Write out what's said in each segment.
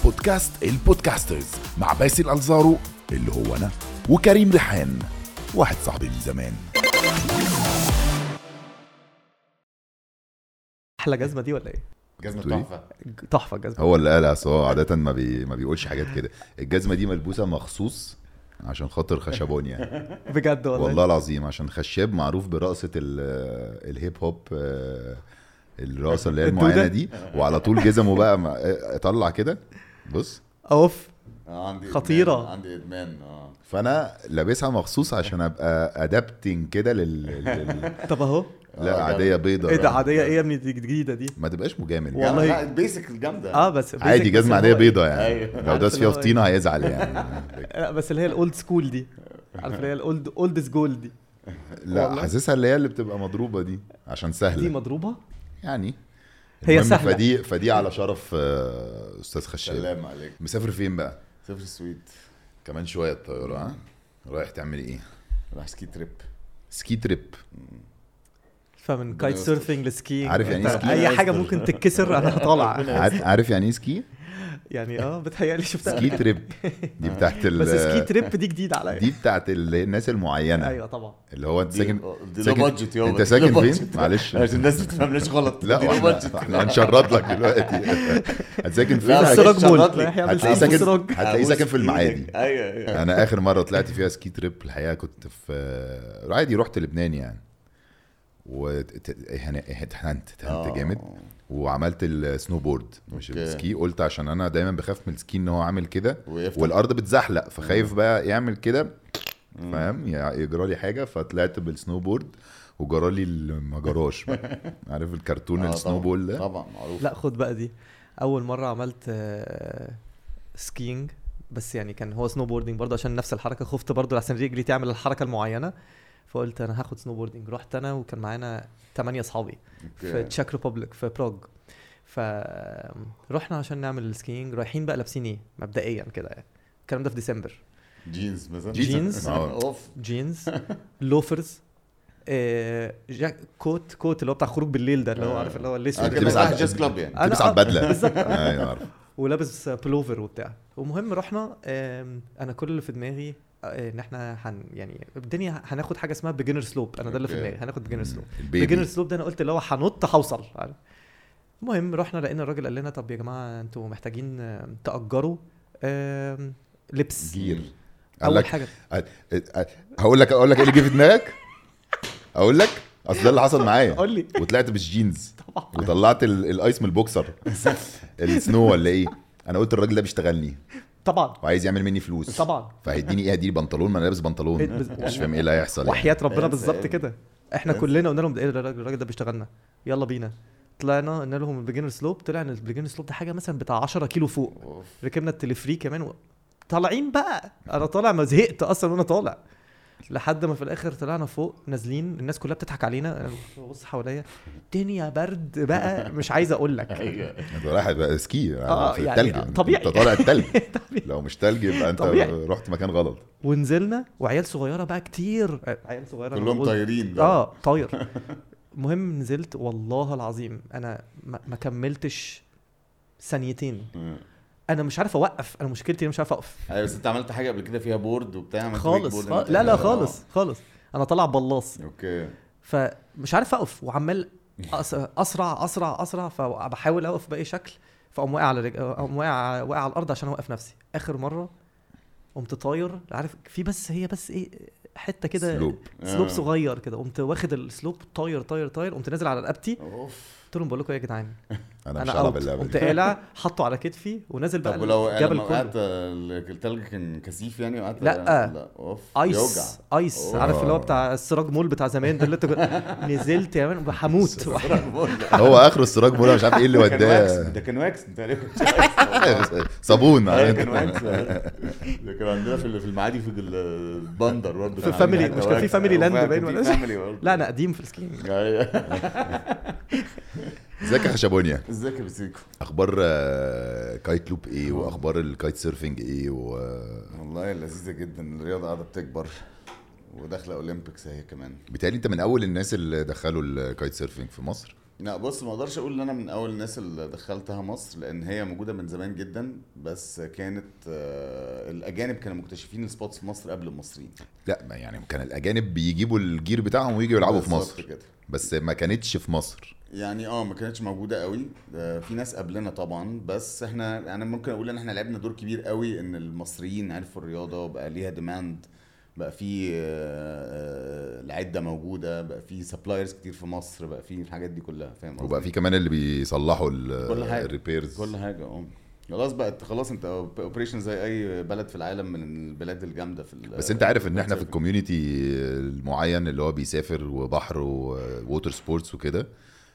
بودكاست البودكاسترز مع باسل الزارو اللي هو انا وكريم ريحان واحد صاحبي من زمان احلى جزمه دي ولا ايه جزمة تقول إيه؟ تحفة تحفه الجزمه هو اللي قالها أصل هو عادة ما, بي... ما بيقولش حاجات كده الجزمة دي ملبوسة مخصوص عشان خاطر خشبونيا بجد والله, والله العظيم عشان خشاب معروف برقصة ال... الهيب هوب آه، الرقصة اللي هي الدودة؟ المعينة دي وعلى طول جزمه بقى مع- اطلع كده بص اوف اه عندي خطيرة. إدمان. عندي ادمان اه فانا لابسها مخصوص عشان ابقى ادابتنج كده لل... لل... طب اهو لا آه، عادية بيضة ايه ده عاديه ايه يا ابني دي جديده دي ما تبقاش مجامل والله. لا البيسك الجامدة اه بس عادي basic بس جزمة اللي عادية هو- بيضة يعني أيوه. لو عارف داس اللي فيها هو فطينة هيزعل يعني لا بس اللي هي الاولد سكول دي عارف اللي هي الاولد اولد جول دي لا والله. حاسسها اللي هي اللي بتبقى مضروبه دي عشان دي سهله مضروبه يعني هي المهم سهلة. فدي فدي على شرف آه، استاذ خشاب سلام عليك مسافر فين بقى صفر السويد كمان شويه الطياره ها رايح تعمل ايه راح سكي تريب سكي تريب فمن ربنا كايت يستر. سيرفنج لسكينج عارف يعني أنت إيه سكي؟ اي حاجه يستر. ممكن تتكسر انا هطالع عارف, عارف يعني ايه سكي يعني اه بتهيألي شفتها سكي تريب دي بتاعت ال بس سكي تريب دي جديده عليا دي بتاعت ال- الناس المعينه ايوه طبعا اللي هو انت دي ساكن دي لو ساكن- بادجت يابا انت دي ساكن لو فين؟ بادجت. معلش عشان الناس ما تفهمناش غلط لا دي لو احنا بادجت احنا هنشرد لك دلوقتي هتساكن فين؟ لا، هت- السراج مول شرط لي. رايح يعمل هتلاقيه سكي في ساكن السراج هتلاقيه ساكن في المعادي ايوه ايوه انا اخر مره طلعت فيها سكي تريب الحقيقه كنت في عادي رحت لبنان يعني واتهنت اتهنت آه. جامد وعملت السنو بورد مش أوكي. السكي قلت عشان انا دايما بخاف من السكي ان هو عامل كده ويفتح. والارض بتزحلق فخايف بقى يعمل كده فاهم يعني يجرى لي حاجه فطلعت بالسنو بورد وجرى لي اللي ما جراش بقى. عارف الكرتون آه، السنو طبعاً. بول ده طبعا معروف لا خد بقى دي اول مره عملت آه، سكينج بس يعني كان هو سنو بوردنج برضه عشان نفس الحركه خفت برضه عشان رجلي تعمل الحركه المعينه فقلت انا هاخد سنو بوردنج رحت انا وكان معانا ثمانية اصحابي في أوكي. تشيك ريبوبليك في براغ فرحنا عشان نعمل السكينج رايحين بقى لابسين ايه مبدئيا كده يعني الكلام ده في ديسمبر جينز مثلا جينز. آه. اوف جينز لوفرز آه، جاك كوت كوت اللي هو بتاع خروج بالليل ده اللي هو عارف اللي هو آه، الاسود كده بتلبس رايح على- جاز كلاب يعني أنا- تلبس على آه، البدله بالظبط. ايوه عارف ولابس بلوفر وبتاع المهم رحنا آم، انا كل اللي في دماغي آه، ان احنا هن يعني الدنيا هناخد حاجه اسمها بيجنر سلوب انا ده اللي في أوكي. دماغي هناخد بيجنر سلوب البيبي بيجنر سلوب ده انا قلت اللي هو هنط هوصل عارف المهم رحنا لقينا الراجل قال لنا طب يا جماعه انتوا محتاجين آم، تاجروا آم، لبس جير قال اول لك حاجه هقول لك اقول لك ايه اللي جه في دماغك اقول لك اصل ده اللي حصل معايا قول لي وطلعت بالجينز طبعا وطلعت ال- الايس من البوكسر السنو ولا ايه انا قلت الراجل ده بيشتغلني طبعا وعايز يعمل مني فلوس طبعا فهيديني ايه هديني بنطلون ما انا لابس إيه بنطلون بز- مش فاهم ايه اللي هيحصل يعني. وحياه ربنا انسى بالظبط يعني. كده احنا انسى. كلنا قلنا لهم ده ايه ده الراجل الراجل ده بيشتغلنا يلا بينا طلعنا قلنا لهم البيجنر سلوب طلع ان البيجنر سلوب ده حاجه مثلا بتاع 10 كيلو فوق أوف. ركبنا التلفري كمان و... طالعين بقى انا طالع ما زهقت اصلا وانا طالع لحد ما في الاخر طلعنا فوق نازلين الناس كلها بتضحك علينا انا ببص حواليا الدنيا برد بقى مش عايز اقول لك ايوه انت رايح بقى سكي آه، في يعني التلج طبيعي. انت طالع التلج طبيعي. لو مش تلج يبقى انت طبيعي. رحت مكان غلط ونزلنا وعيال صغيره بقى كتير عيال صغيره أنا كلهم بقول- طايرين بقى. اه طاير المهم نزلت والله العظيم انا ما, ما كملتش ثانيتين مم. انا مش عارف اوقف انا مشكلتي إني مش عارف اوقف ايوه بس انت عملت حاجه قبل كده فيها بورد وبتاع عملت خالص ويك بورد خالص انت لا لا كده. خالص خالص انا طالع بلاص آه. اوكي فمش عارف اقف وعمال أس- اسرع اسرع اسرع فبحاول اوقف باي شكل فاقوم واقع على رجل اقوم واقع واقع على الارض عشان اوقف نفسي اخر مره قمت طاير عارف في بس هي بس ايه حته كده سلوب. سلوب آه. صغير كده قمت واخد السلوب طاير طاير طاير قمت نازل على رقبتي اوف قلت لهم بقول لكم ايه يا جدعان انا مش انا هلعب اوت اللعبه قمت دي قالع حطه على كتفي ونازل بقى طب ولو الجبل لما وقعت كله ال- التلج كان كثيف يعني وقعت لا. لا اوف ايس يوجع ايس أوه. عارف اللي هو بتاع السراج مول بتاع زمان ده اللي انت كنت- نزلت يا مان هموت هو اخره السراج بولا مش عارف ايه اللي كان واكس وداه ده كان واكس تقريبا صابون ايوه عارف كان واكس ده كان عندنا في في المعادي في البندر برضه في فاميلي- مش كان في فاميلي لاند باين ولا ولا إيه؟ فاميلي برضه لا انا قديم في السكينج ايوه ازيك يا خشبونيا ازيك يا بسيكو اخبار آه، كايت لوب ايه واخبار الكايت سيرفنج ايه و والله لذيذه جدا الرياضه قاعده بتكبر وداخله اولمبيكس هي كمان بيتهيألي انت من اول الناس اللي دخلوا الكايت سيرفنج في مصر لا بص ما اقدرش اقول ان انا من اول الناس اللي دخلتها مصر لان هي موجوده من زمان جدا بس كانت آه، الاجانب كانوا مكتشفين السبوتس في مصر قبل المصريين لا ما يعني كان الاجانب بيجيبوا الجير بتاعهم ويجوا يلعبوا في بالظبط مصر كده بس ما كانتش في مصر يعني اه ما كانتش موجوده قوي آه، في ناس قبلنا طبعا بس احنا انا ممكن اقول ان احنا لعبنا دور كبير قوي ان المصريين عرفوا الرياضه وبقى ليها ديماند بقى في آه، آه، العده موجوده بقى في سبلايرز كتير في مصر بقى في الحاجات دي كلها فاهم قصدي؟ وبقى في كمان اللي بيصلحوا ال- كل حاجة. الريبيرز كل حاجه اه خلاص بقت خلاص انت اوبريشن زي اي بلد في العالم من البلاد الجامده في ال- بس انت عارف ان احنا في الكونسيرفنج. الكوميونتي المعين اللي هو بيسافر وبحر وووتر سبورتس وكده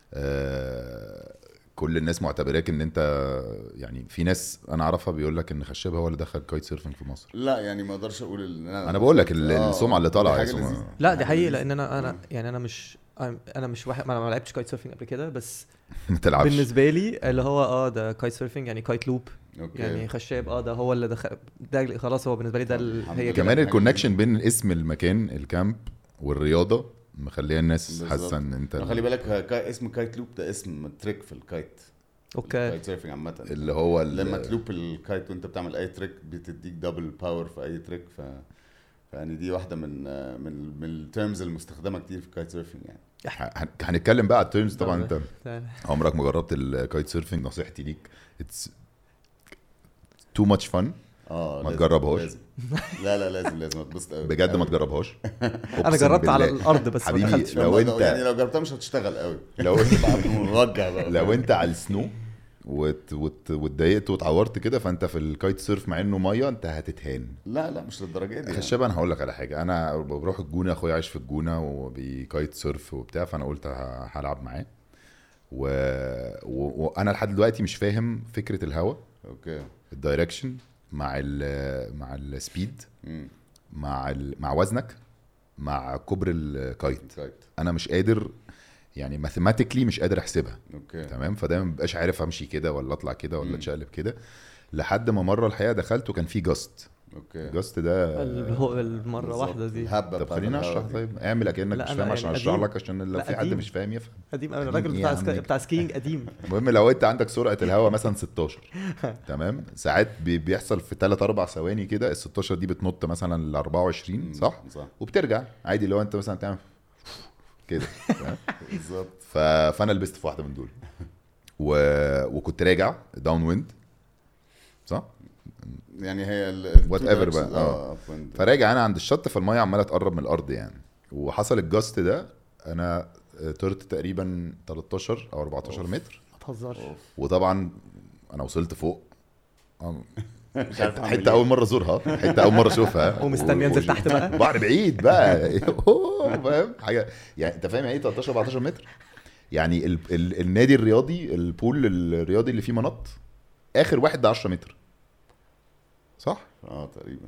آه، كل الناس معتبراك ان انت يعني في ناس انا اعرفها بيقول لك ان خشاب هو اللي دخل كايت سيرفنج في مصر لا يعني ما اقدرش اقول ان انا انا بقول لك ال- آه، السمعه اللي طالعه دي يا حاجة سمعة. لذيذة. لا دي حاجة حقيقي لذيذة. لان انا انا يعني انا مش انا مش واحد ما انا ما لعبتش كايت سيرفنج قبل كده بس ما تلعبش بالنسبه لي اللي هو اه ده كايت سيرفنج يعني كايت لوب اوكي يعني خشاب اه ده هو اللي دخل ده خلاص هو بالنسبه لي ده ال- الحمد هي لله. كده كمان حاجة الكونكشن بين اسم المكان الكامب والرياضه مخليه الناس بالظبط. حاسه ان انت خلي بالك ها- كا- اسم كايت لوب ده اسم تريك في الكايت اوكي الكايت سيرفنج عامه اللي هو ال- لما تلوب الكايت وانت بتعمل اي تريك بتديك دبل باور في اي تريك ف يعني دي واحده من من من التيرمز المستخدمه كتير في الكايت سيرفنج يعني ه- هنتكلم بقى على التيرمز طبعا طبعا. انت تعال. عمرك ما جربت الكايت سيرفنج نصيحتي ليك اتس تو ماتش فن اه ما لازم- تجربهاش. لازم. لا لا لازم لازم هتبسط قوي بجد ما قوي. تجربهاش انا أقسم جربت على بالله. الارض بس ما حبيبي، دخلتش لو لو انت- يعني لو جربتها مش هتشتغل قوي لو بقى موجع بقى لو انت على السنو وت- وت- واتضايقت واتعورت كده فانت في الكايت سيرف مع انه ميه انت هتتهان لا لا مش للدرجه دي يعني. خشاب انا هقول لك على حاجه انا بروح الجونه اخويا عايش في الجونه وبيكايت سيرف وبتاع فانا قلت ه- هلعب معاه و... و... وانا لحد دلوقتي مش فاهم فكره الهوا اوكي الدايركشن مع ال مع السبيد امم مع ال... مع وزنك مع كبر الكايت كايت انا مش قادر يعني ماثيماتيكلي مش قادر احسبها اوكي تمام فدايما مبقاش عارف امشي كده ولا اطلع كده ولا مم. اتشقلب كده لحد ما مره الحقيقه دخلت وكان في جاست اوكي الجاست ده اللي هو المره بالظبط. واحده دي الهبه طب بتاعت خليني الهوا اشرح دي. طيب اعمل اكنك لا، مش أنا فاهم عشان يعني اشرح قديم. لك عشان لو لا، في حد قديم. مش فاهم يفهم قديم قوي قديم الراجل إيه بتاع يا سكا... عم؟ بتاع سكينج قديم المهم لو انت عندك سرعه الهواء مثلا 16 تمام ساعات بي- بيحصل في 3 4 ثواني كده ال 16 دي بتنط مثلا ل 24 صح صح وبترجع عادي لو انت مثلا تعمل كده فاهم؟ بالظبط ف... فانا لبست في واحده من دول و... وكنت راجع داون ويند صح يعني هي ال Whatever two بقى، directions. اه. اه فهمت. فراجع انا عند الشط فالميه عماله تقرب من الارض يعني وحصل الجاست ده انا طرت تقريبا 13 او 14 متر ما تهزرش أوف. وطبعا انا وصلت فوق آه، مش عارف حته, أعمل حتة إيه. اول مره ازورها حته اول مره اشوفها ومستني و- أنزل و- تحت بقى. بحر بعيد بقى أوه، فاهم حاجه يعني انت فاهم يعني ايه 13 14 متر يعني ال... ال... النادي الرياضي البول الرياضي اللي فيه منط اخر واحد ده 10 متر صح اه تقريبا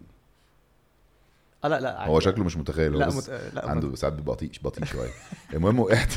اه لا لا هو عادي. شكله مش متخيل هو لا بس مت... لا عنده ساعات بيبقى بطيء بطيء شويه المهم وقعت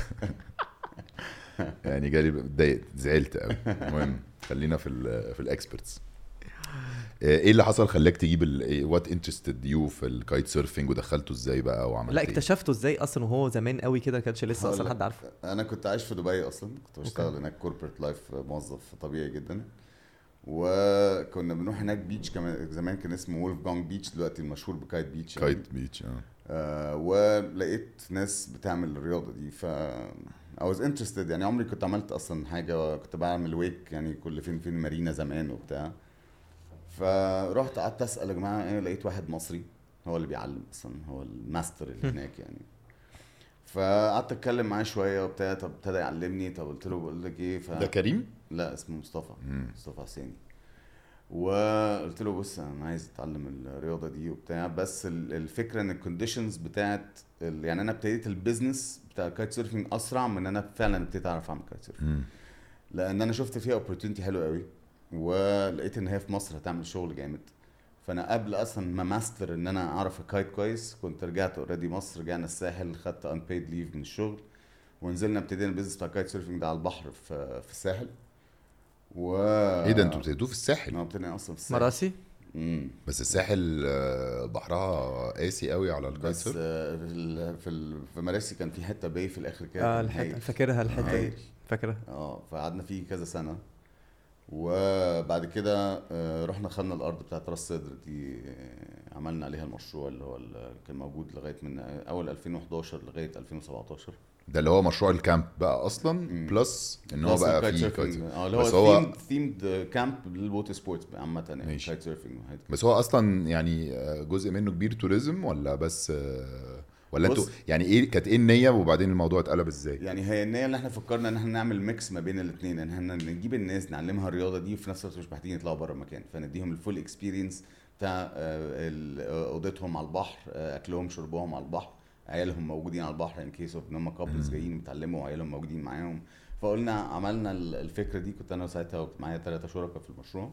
يعني جالي اتضايقت زعلت قوي المهم خلينا في ال في الاكسبرتس ايه اللي حصل خلاك تجيب وات انترستد يو في الكايت سيرفنج ودخلته ازاي بقى وعملت لا إيه؟ اكتشفته ازاي اصلا وهو زمان قوي كده كانش لسه هقول اصلا لك. حد عارفه انا كنت عايش في دبي اصلا كنت بشتغل هناك كوربريت لايف موظف طبيعي جدا وكنا بنروح هناك بيتش كمان زمان كان اسمه وولف جونج بيتش دلوقتي المشهور بكايت بيتش يعني. كايت بيتش اه آه ولقيت ناس بتعمل الرياضه دي ف I was interested يعني عمري كنت عملت اصلا حاجه كنت بعمل ويك يعني كل فين فين مارينا زمان وبتاع فرحت قعدت اسال يا جماعه ايه لقيت واحد مصري هو اللي بيعلم اصلا هو الماستر اللي هناك يعني فقعدت اتكلم معاه شويه وبتاع طب ابتدى يعلمني طب قلت له بقول لك ايه ف... ده كريم لا اسمه مصطفى مم. مصطفى حسيني وقلت له بص انا عايز اتعلم الرياضه دي وبتاع بس ال- الفكره ان الكونديشنز بتاعت ال- يعني انا ابتديت البيزنس بتاع الكايت سيرفنج اسرع من ان انا فعلا ابتديت اعرف اعمل كايت سيرفنج مم. لان انا شفت فيها اوبورتونيتي حلوه قوي ولقيت ان هي في مصر هتعمل شغل جامد فانا قبل اصلا ما ماستر ان انا اعرف الكايت كويس كنت رجعت اوريدي مصر رجعنا الساحل خدت انبيد ليف من الشغل ونزلنا ابتدينا البيزنس بتاع الكايت سيرفنج ده على البحر في في الساحل و ايه ده انتوا ابتديتوه في الساحل ما ابتدينا اصلا في الساحل مراسي امم بس الساحل آه، بحرها قاسي قوي على الكايت بس سيرف آه، في ال- في ال- في مراسي كان في حته باي في الاخر كده اه كان الحته هايل. فاكرها الحته دي هايل فاكره اه فقعدنا فيه كذا سنه وبعد كده آه، رحنا خدنا الارض بتاعت راس سدر دي آه، عملنا عليها المشروع اللي هو اللي كان موجود لغايه من اول 2011 لغايه 2017 ده اللي هو مشروع الكامب بقى اصلا مم. بلس ان هو Plus بقى الكايت فيه سيرفينج. كايت اه اللي بس هو هو ثيمد كامب للووتر سبورتس عامه يعني ماشي. كايت سيرفينج وحاجات بس هو اصلا يعني آه، جزء منه كبير توريزم ولا بس آه، ولا انتوا بص. يعني ايه كانت ايه النيه وبعدين الموضوع اتقلب ازاي؟ يعني هي النية اللي احنا فكرنا ان احنا نعمل ميكس ما بين الاثنين ان احنا نجيب الناس نعلمها الرياضه دي وفي نفس الوقت مش محتاجين يطلعوا بره المكان فنديهم الفول اكسبيرينس بتاع آه، ال- آه، اوضتهم على البحر آه، اكلهم شربهم على البحر عيالهم موجودين على البحر ان كيس اوف ان هم كابلز جايين بيتعلموا وعيالهم موجودين معاهم فقلنا عملنا ال- الفكره دي كنت انا ساعتها وكنت معايا ثلاثه شركاء في المشروع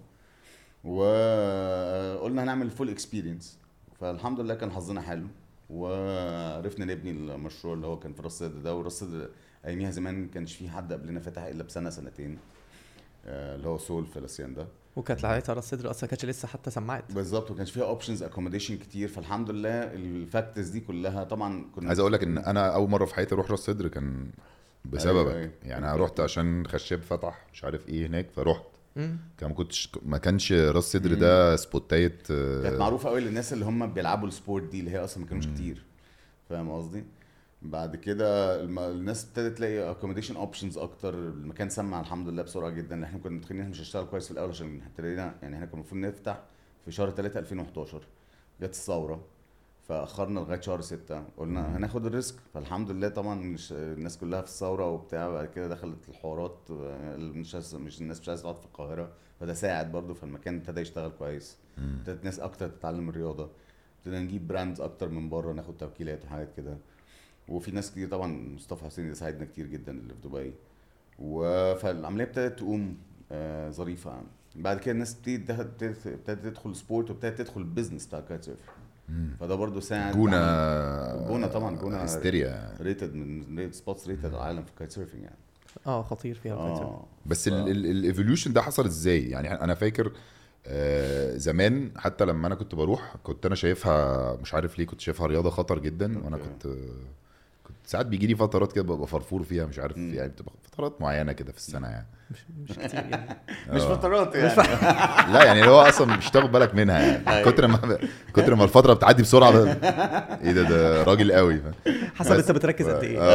وقلنا هنعمل فول اكسبيرينس فالحمد لله كان حظنا حلو وعرفنا نبني المشروع اللي هو كان في راس سدر ده وراس سدر اياميها زمان ما كانش في حد قبلنا فتح الا بسنه سنتين آه، اللي هو سول في الاسيان ده وكانت لعيبه راس صدر اصلا كانتش لسه حتى سمعت بالظبط وكانش فيها اوبشنز اكوموديشن كتير فالحمد لله الفاكتورز دي كلها طبعا كنا عايز اقول لك ان انا اول مره في حياتي اروح راس صدر كان بسببك أيوة، أيوة. يعني انا رحت عشان خشاب فتح مش عارف ايه هناك فرحت مم. كان ما كنتش ما كانش راس صدر ده سبوتايه آه، كانت معروفه قوي للناس اللي هم بيلعبوا السبورت دي اللي هي اصلا ما كانوش كتير فاهم قصدي؟ بعد كده الم- الناس ابتدت تلاقي اكوموديشن اوبشنز اكتر المكان سمع الحمد لله بسرعه جدا لان احنا كنا متخيلين احنا مش هنشتغل كويس في الاول عشان ابتدينا يعني احنا كنا المفروض نفتح في شهر 3 2011 جت الثوره فاخرنا لغايه شهر 6 قلنا هناخد الريسك فالحمد لله طبعا مش الناس كلها في الثوره وبتاع بعد كده دخلت الحوارات آه، مش عايز- مش الناس مش عايزه تقعد في القاهره فده ساعد برضو فالمكان ابتدى يشتغل كويس ابتدت ناس اكتر تتعلم الرياضه ابتدينا نجيب براندز اكتر من بره ناخد توكيلات وحاجات كده وفي ناس كتير طبعا مصطفى حسين ده ساعدنا كتير جدا اللي في دبي و- فالعمليه ابتدت تقوم آه ظريفه يعني بعد كده الناس ابتدت تدخل- ابتدت ابتدت تدخل سبورت وابتدت تدخل البيزنس بتاع الكايت سيرف فده برضو ساعد جونه عمل- جونه طبعا جونه هستيريا ريتد من ريت سبوتس ريتد العالم في الكايت سيرفنج يعني اه خطير فيها الكايت سيرف. اه بس الايفوليوشن ده حصل ازاي يعني انا فاكر آه، زمان حتى لما انا كنت بروح كنت انا شايفها مش عارف ليه كنت شايفها رياضه خطر جدا وانا أوكي. كنت كنت ساعات بيجي لي فترات كده ببقى فرفور فيها مش عارف مم. يعني بتبقى فترات معينه كده في السنه يعني مش مش كتير يعني مش آه. فترات يعني لا يعني اللي هو اصلا مش تاخد بالك منها يعني كتر ما كتر ما الفتره بتعدي بسرعه ب... ايه ده ده راجل قوي حسب بس- انت بتركز قد ايه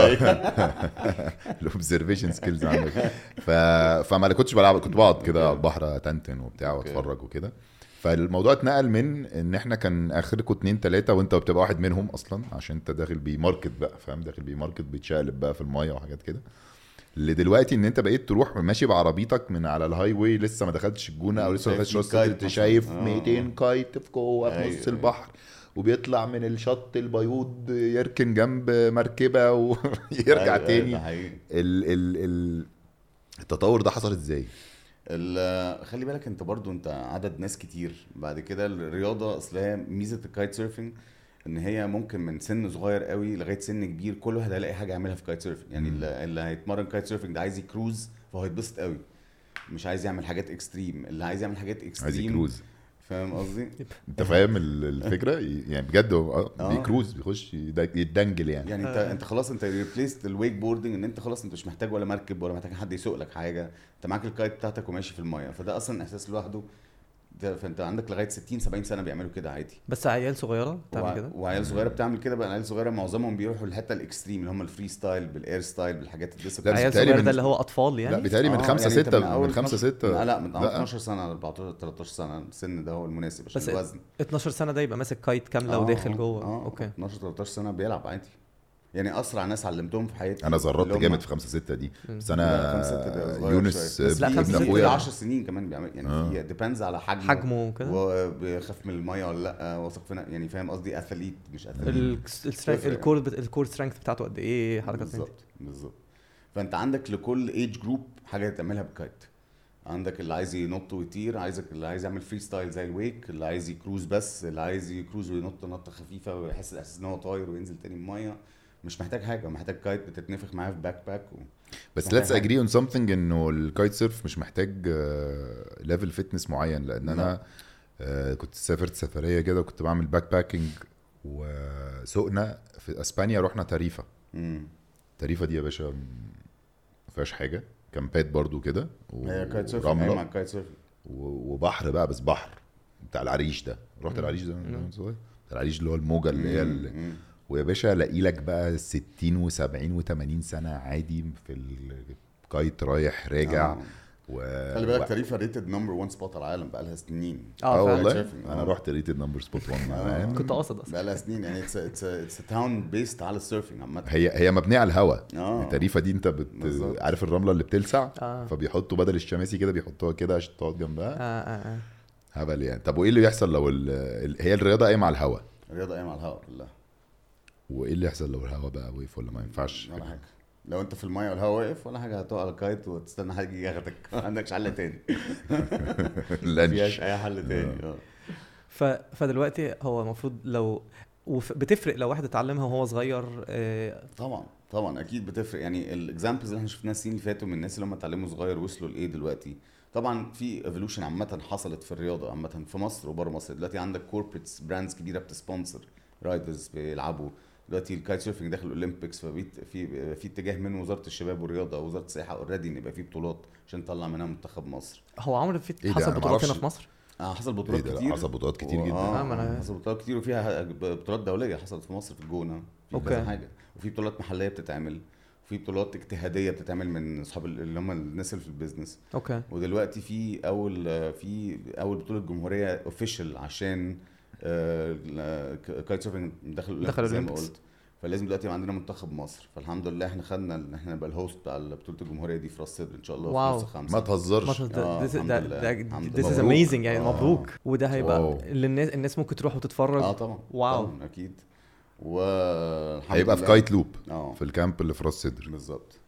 الاوبزرفيشن سكيلز عندك ف... فما كنتش بلعب كنت بقعد كده على البحر اتنتن وبتاع أوكي. واتفرج وكده فالموضوع اتنقل من ان احنا كان اخركم اتنين تلاته وانت بتبقى واحد منهم اصلا عشان انت داخل بماركت بقى فاهم داخل بماركت بيتشقلب بقى في المايه وحاجات كده لدلوقتي ان انت بقيت تروح ماشي بعربيتك من على الهاي واي لسه ما دخلتش الجونه او لسه ما شايف دخلتش في راس كايت انت مثلاً. شايف آه. 200 كايت في جوه في أيوة، نص أيوة. البحر وبيطلع من الشط البيوض يركن جنب مركبه ويرجع أيوة، تاني ده حقيقي ال ال ال التطور ده حصل ازاي؟ ال- خلي بالك انت برضو انت عدد ناس كتير بعد كده الرياضه اصل هي ميزه الكايت سيرفنج ان هي ممكن من سن صغير قوي لغايه سن كبير كل واحد هيلاقي حاجه يعملها في كايت سيرفنج يعني اللي, اللي هيتمرن كايت سيرفنج ده عايز يكروز فهو هيتبسط قوي مش عايز يعمل حاجات اكستريم اللي عايز يعمل حاجات عايز اكستريم يكروز فاهم قصدي انت فاهم ال- الفكره يعني بجد هو آه، آه. بيكروز بيخش يد- يتدنجل يعني يعني انت انت خلاص انت ريبليست الويك بوردنج ان انت خلاص انت مش محتاج ولا مركب ولا محتاج حد يسوق لك حاجه انت معاك الكايت بتاعتك وماشي في المايه فده اصلا احساس لوحده ده فانت عندك لغايه 60 70 سنه بيعملوا كده عادي بس عيال صغيره وع- بتعمل كده وعيال صغيره بتعمل كده بقى عيال صغيره معظمهم بيروحوا الحته الاكستريم اللي هم الفري ستايل بالاير ستايل بالحاجات لا، الديسبلين بس عيال بيتهيألي صغيره من- ده اللي هو اطفال يعني لا بيتهيألي من آه، خمسة يعني انت ستة من أول من خمسة 12 ستة لا لا من أول لا. 12 سنه ل 14 13 سنه السن ده هو المناسب عشان بس الوزن 12 سنه ده يبقى ماسك كايت كامله آه، وداخل آه، جوه اه اوكي 12 13 سنه بيلعب عادي يعني اسرع ناس علمتهم في حياتي انا زربت اللي هم- جامد في خمسة ستة دي بس لا، انا خمسة ستة ده صغير يونس شوية. بس لا، في- خمسة في ستة ابن ده- 10 سنين كمان بيعمل يعني آه. في ديبيندز على حجمه حجمه وكده وبيخاف من الميه ولا لا واثق فينا يعني فاهم قصدي اثليت مش اثليت ال- السترينث تفرق. الكور بت- الكور سترينث بتاعته قد ايه حركات من دي بالظبط بالظبط فانت عندك لكل ايج جروب حاجه تعملها بالكايت عندك اللي عايز ينط ويطير عايزك اللي عايز يعمل فري ستايل زي الويك اللي عايز يكروز بس اللي عايز يكروز وينط نطه خفيفه ويحس الاحساس ان هو طاير وينزل تاني الميه مش محتاج حاجه محتاج كايت بتتنفخ معاه في باك باك و... بس محتاج ليتس حاجة. اجري اون سمثينج انه الكايت سيرف مش محتاج ليفل فيتنس معين لان انا آه، كنت سافرت سفريه كده وكنت بعمل باك باكينج وسوقنا في اسبانيا رحنا تاريفا مم. تاريفا دي يا باشا م- فيهاش حاجه كامبات برضو كده و- هي كايت سيرفنج قايمة على ورمله الكايت سيرفنج و- وبحر بقى بس بحر بتاع العريش ده رحت العريش ده من صغير بتاع العريش اللي هو الموجه اللي هي ال- مم. ويا باشا الاقي لك بقى 60 و70 و80 سنه عادي في الكايت رايح راجع آه. و... خلي بالك و... تاريفا ريتد نمبر 1 سبوت على العالم بقى لها سنين اه فعلا. والله شايف- انا آه. رحت ريتد نمبر سبوت 1 فاهم كنت قاصد اصلا بقى لها سنين يعني اتس اتس اتس تاون بيست على السيرفنج عامه هي هي مبنيه على الهوا اه التريفه دي انت بت... بالظبط. عارف الرمله اللي بتلسع اه فبيحطوا بدل الشماسي كده بيحطوها كده عشان تقعد جنبها اه اه اه هبل يعني طب وايه اللي يحصل لو ال... ال- هي الرياضه قايمه على الهوا الرياضه قايمه على الهواء كلها وايه اللي يحصل لو الهوا بقى وقف ولا ما ينفعش ولا حاجه لو انت في المايه والهواء واقف ولا حاجه هتقع على الكايت وتستنى حد يجي ياخدك ما عندكش حل تاني مفيهاش لانش اي حل تاني اه ف... فدلوقتي هو المفروض لو وف... بتفرق لو واحد اتعلمها وهو صغير آه... طبعا طبعا اكيد بتفرق يعني الاكزامبلز اللي احنا شفناها السنين اللي فاتوا من الناس اللي هم اتعلموا صغير وصلوا لايه دلوقتي طبعا في ايفولوشن عامه حصلت في الرياضه عامه في مصر وبره مصر دلوقتي عندك كوربريتس براندز كبيره بتسبونسر رايدرز بيلعبوا دلوقتي الكايت سيرفنج داخل الاولمبيكس فبيت في في اتجاه من وزاره الشباب والرياضه ووزاره السياحه اوريدي ان يبقى في بطولات عشان نطلع منها منتخب مصر هو عمرو في إيه ده؟ حصل أنا بطولات هنا معرفش. في مصر اه حصل ايه بطولات ده كتير حصل بطولات كتير و- جدا آه، ما اه أنا- حصل بطولات كتير وفيها بطولات دوليه حصلت في مصر في الجونه في أوكي. كذا حاجه وفي بطولات محليه بتتعمل وفي بطولات اجتهاديه بتتعمل من اصحاب ال- اللي هم الناس اللي في البيزنس اوكي ودلوقتي في اول في اول بطوله جمهوريه اوفيشال عشان كايت سيرفنج دخل دخل الأولمبيكس زي ما الأولمبيكس. قلت فلازم دلوقتي يبقى عندنا منتخب مصر فالحمد لله احنا خدنا ان احنا نبقى الهوست بتاع بطوله الجمهوريه دي في راس سدر ان شاء الله واو. في نص خمسة ما تهزرش ما آه، ده الحمد ده لله. ده الحمد this is لله. amazing يعني آه. مبروك وده هيبقى واو. اللي الناس الناس ممكن تروح وتتفرج اه طبعا واو. طبعا اكيد والحمد هيبقى في لله. كايت لوب اه في الكامب اللي في راس سدر بالظبط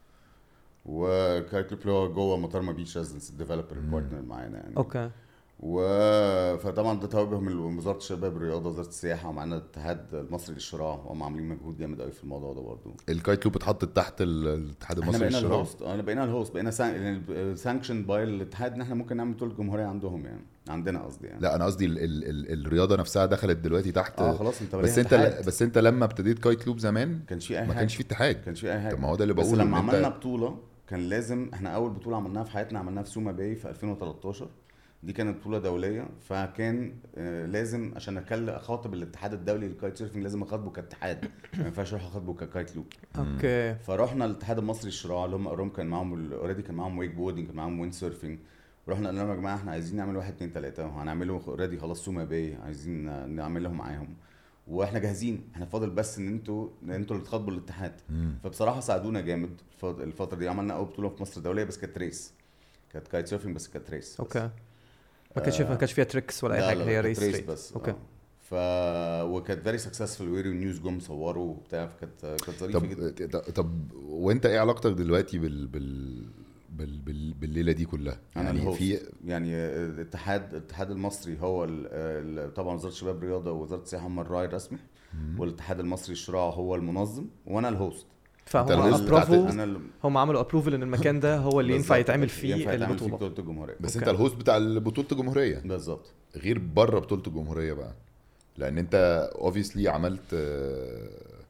وكايت لوب اللي هو جوه مطار بيتش ريزنس الديفلوبر البارتنر معانا يعني اوكي و فطبعا ده توجه من وزاره الشباب والرياضه وزاره السياحه ومعانا الاتحاد المصري للشراع وهم عاملين مجهود جامد قوي في الموضوع ده برضه الكايت لوب اتحطت تحت ال- الاتحاد احنا المصري بقينا للشراع الهوست انا بقينا الهوست بقينا سانكشن باي الاتحاد ان احنا ممكن نعمل بطوله جمهوريه عندهم يعني عندنا قصدي يعني لا انا قصدي ال ال ال الرياضه نفسها دخلت دلوقتي تحت اه خلاص انت بس بقينا انت اتحاد. بس انت لما ابتديت كايت لوب زمان ما كانش في اي ما حاجه كانش في اتحاد ما كانش في اي حاجه طب ما هو ده اللي بس بقوله لما إن انت- عملنا بطوله كان لازم احنا اول بطوله عملناها في حياتنا عملناها في سوما باي في 2013 دي كانت بطوله دوليه فكان آه، لازم عشان اكلم اخاطب الاتحاد الدولي للكايت سيرفنج لازم اخاطبه كاتحاد ما ينفعش اروح اخاطبه ككايت لوب اوكي فرحنا الاتحاد المصري للشراع اللي هم اوريهم كان معاهم اوريدي كان معاهم ويك بوردنج كان معاهم ويند سيرفنج رحنا قلنا لهم يا جماعه احنا عايزين نعمل واحد اتنين تلاته وهنعمله اوريدي خلاص سوما باي عايزين نعمله معاهم واحنا جاهزين احنا فاضل بس ان انتوا ان انتوا اللي تخاطبوا الاتحاد مم. فبصراحه ساعدونا جامد الفت- الفتره دي عملنا اول بطوله في مصر دوليه بس كانت ريس كانت كايت سيرفنج بس كانت ريس بس. اوكي ما كانش ما كانش فيها تريكس ولا اي لا، حاجه لا، هي كانت ريس ريس straight. بس اوكي آه. ف وكانت فيري سكسسفul ويري نيوز جم صوروا وبتاع فكانت كانت ظريفه جدا طب طب وانت ايه علاقتك دلوقتي بال بال بال بال بالليله دي كلها انا يعني الهوست في يعني الاتحاد الاتحاد المصري هو ال- ال- طبعا وزاره الشباب والرياضه ووزاره السياحه هم الراعي الرسمي والاتحاد المصري للشراع هو المنظم وانا الهوست فهم الهوست بتاعت- ابروفو انا اللي هم عملوا ابروفل ان المكان ده هو اللي ينفع بالظبط. يتعمل فيه ينفع يتعمل فيه البطوله بطوله الجمهوريه بس أوكي. انت الهوست بتاع بطوله الجمهوريه بالظبط غير بره بطوله الجمهوريه بقى لان انت اوبviously عملت آه،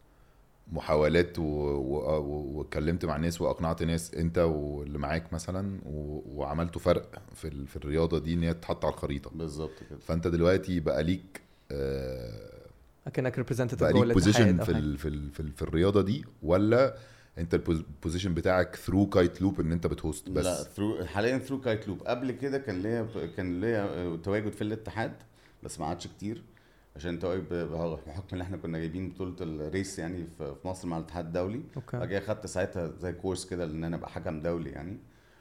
محاولات و- و- و- واتكلمت مع ناس واقنعت ناس انت واللي معاك مثلا و- وعملتوا فرق في ال- في الرياضه دي ان هي تتحط على الخريطه بالظبط كده فانت دلوقتي بقى ليك آه، اكنك ريبريزنتيف بقى جوه ليك بوزيشن الاتحاد في أو ال في ال في, ال في الرياضه دي ولا انت البوزيشن بتاعك ثرو كايت لوب ان انت بتهوست بس لا ثرو حاليا ثرو كايت لوب قبل كده كان ليا كان ليا آه، تواجد في الاتحاد بس ما عادش كتير عشان تواجد ب- بحكم ان احنا كنا جايبين بطوله الريس يعني في في مصر مع الاتحاد الدولي بعد اوكي كده خدت ساعتها زي كورس كده ان انا ابقى حكم دولي يعني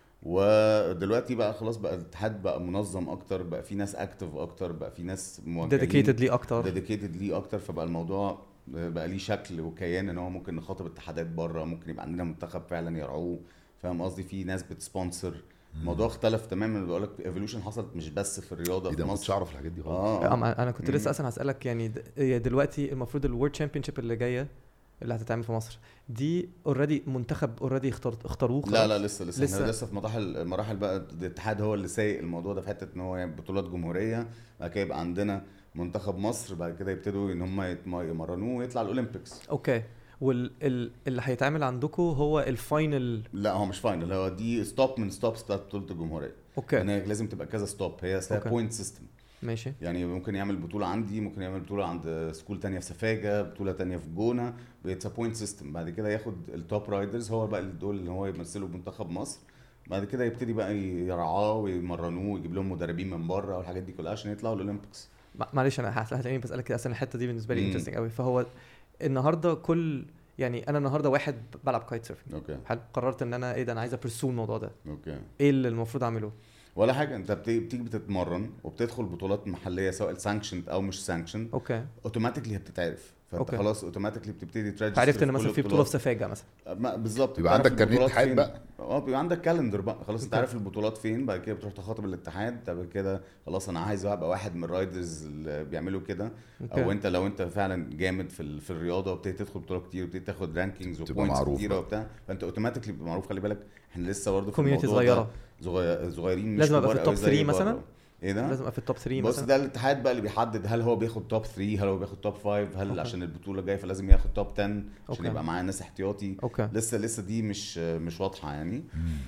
ودلوقتي بقى خلاص بقى الاتحاد بقى منظم اكتر بقى في ناس اكتف اكتر بقى في ناس موجهين ديديكيتد ليه اكتر ديديكيتد ليه اكتر فبقى الموضوع بقى ليه شكل وكيان ان هو ممكن نخاطب اتحادات بره ممكن يبقى عندنا منتخب فعلا يرعوه فاهم قصدي في ناس بتسبونسر الموضوع اختلف تماما اللي بقول لك ايفولوشن حصلت مش بس في الرياضه ايه في ده ما كنتش مصر اعرف الحاجات دي خالص اه أم- انا كنت لسه مم. اصلا هسالك يعني د- هي دلوقتي المفروض الورد تشامبيونشيب اللي جايه اللي هتتعمل في مصر دي اوريدي منتخب اوريدي اختار اختاروه لا خلاص؟ لا لسه لسه, لسه. لسه احنا لسه في مراحل مراحل بقى الاتحاد هو اللي سايق الموضوع ده في حته ان هو يعمل بطولات جمهوريه بعد كده يبقى عندنا منتخب مصر بعد كده يبتدوا ان هم يتم- يمرنوه ويطلع الاولمبيكس اوكي واللي هيتعمل عندكم هو الفاينل لا هو مش فاينل هو دي ستوب من ستوبس بتاعت بطوله الجمهوريه اوكي يعني هي لازم تبقى كذا ستوب هي اسمها أوكي. بوينت سيستم ماشي يعني ممكن يعمل بطوله عندي ممكن يعمل بطوله عند سكول تانية في سفاجه بطوله تانية في جونه اتس بوينت سيستم بعد كده ياخد التوب رايدرز هو بقى دول اللي هو يمثلوا منتخب مصر بعد كده يبتدي بقى يرعاه ويمرنوه ويجيب لهم مدربين من بره والحاجات دي كلها عشان يطلعوا الاولمبيكس مع- معلش انا هت- هتلاقيني بسالك كده اصل الحته دي بالنسبه لي مم. انترستنج قوي فهو النهارده كل يعني انا النهارده واحد بلعب كايت سيرفنج اوكي حلو قررت ان انا ايه ده انا عايز ابرسو الموضوع ده اوكي ايه اللي المفروض اعمله ولا حاجه انت بت- بتيجي بتتمرن وبتدخل بطولات محليه سواء سانكشند او مش سانكشند اوكي اوتوماتيكلي هي بتتعرف فانت أوكي. خلاص اوتوماتيكلي بتبتدي تريجستر عرفت ان مثلا في بطوله في سفاجه مثلا ما- بالظبط يبقى بتعرف عندك كارنيه البطولات اتحاد فين. بقى. اه بيبقى عندك كالندر بقى خلاص انت اوكي. عارف البطولات فين بعد كده بتروح تخاطب الاتحاد بعد كده خلاص انا عايز ابقى واحد من الرايدرز اللي بيعملوا كده اوكي او انت لو انت فعلا جامد في ال- في الرياضه وبتبتدي تدخل بطولات كتير وبتبتدي تاخد رانكينجز تبقى وبوينتس معروف كتيره بقى. وبتاع فانت اوتوماتيكلي بتبقى معروف خلي بالك احنا لسه برضه في كوميونتي الموضوع ده صغيره صغير صغيرين مش لازم أبقى في كبار التوب قوي زي 3 مثلا؟ بره. ايه ده؟ لازم ابقى في التوب 3 بص مثلا ده الاتحاد بقى اللي بيحدد هل هو بياخد توب 3 هل هو بياخد توب 5 هل أوكي. عشان البطوله جايه فلازم ياخد توب 10 عشان أوكي. يبقى معاه ناس احتياطي اوكي لسه لسه دي مش مش واضحه يعني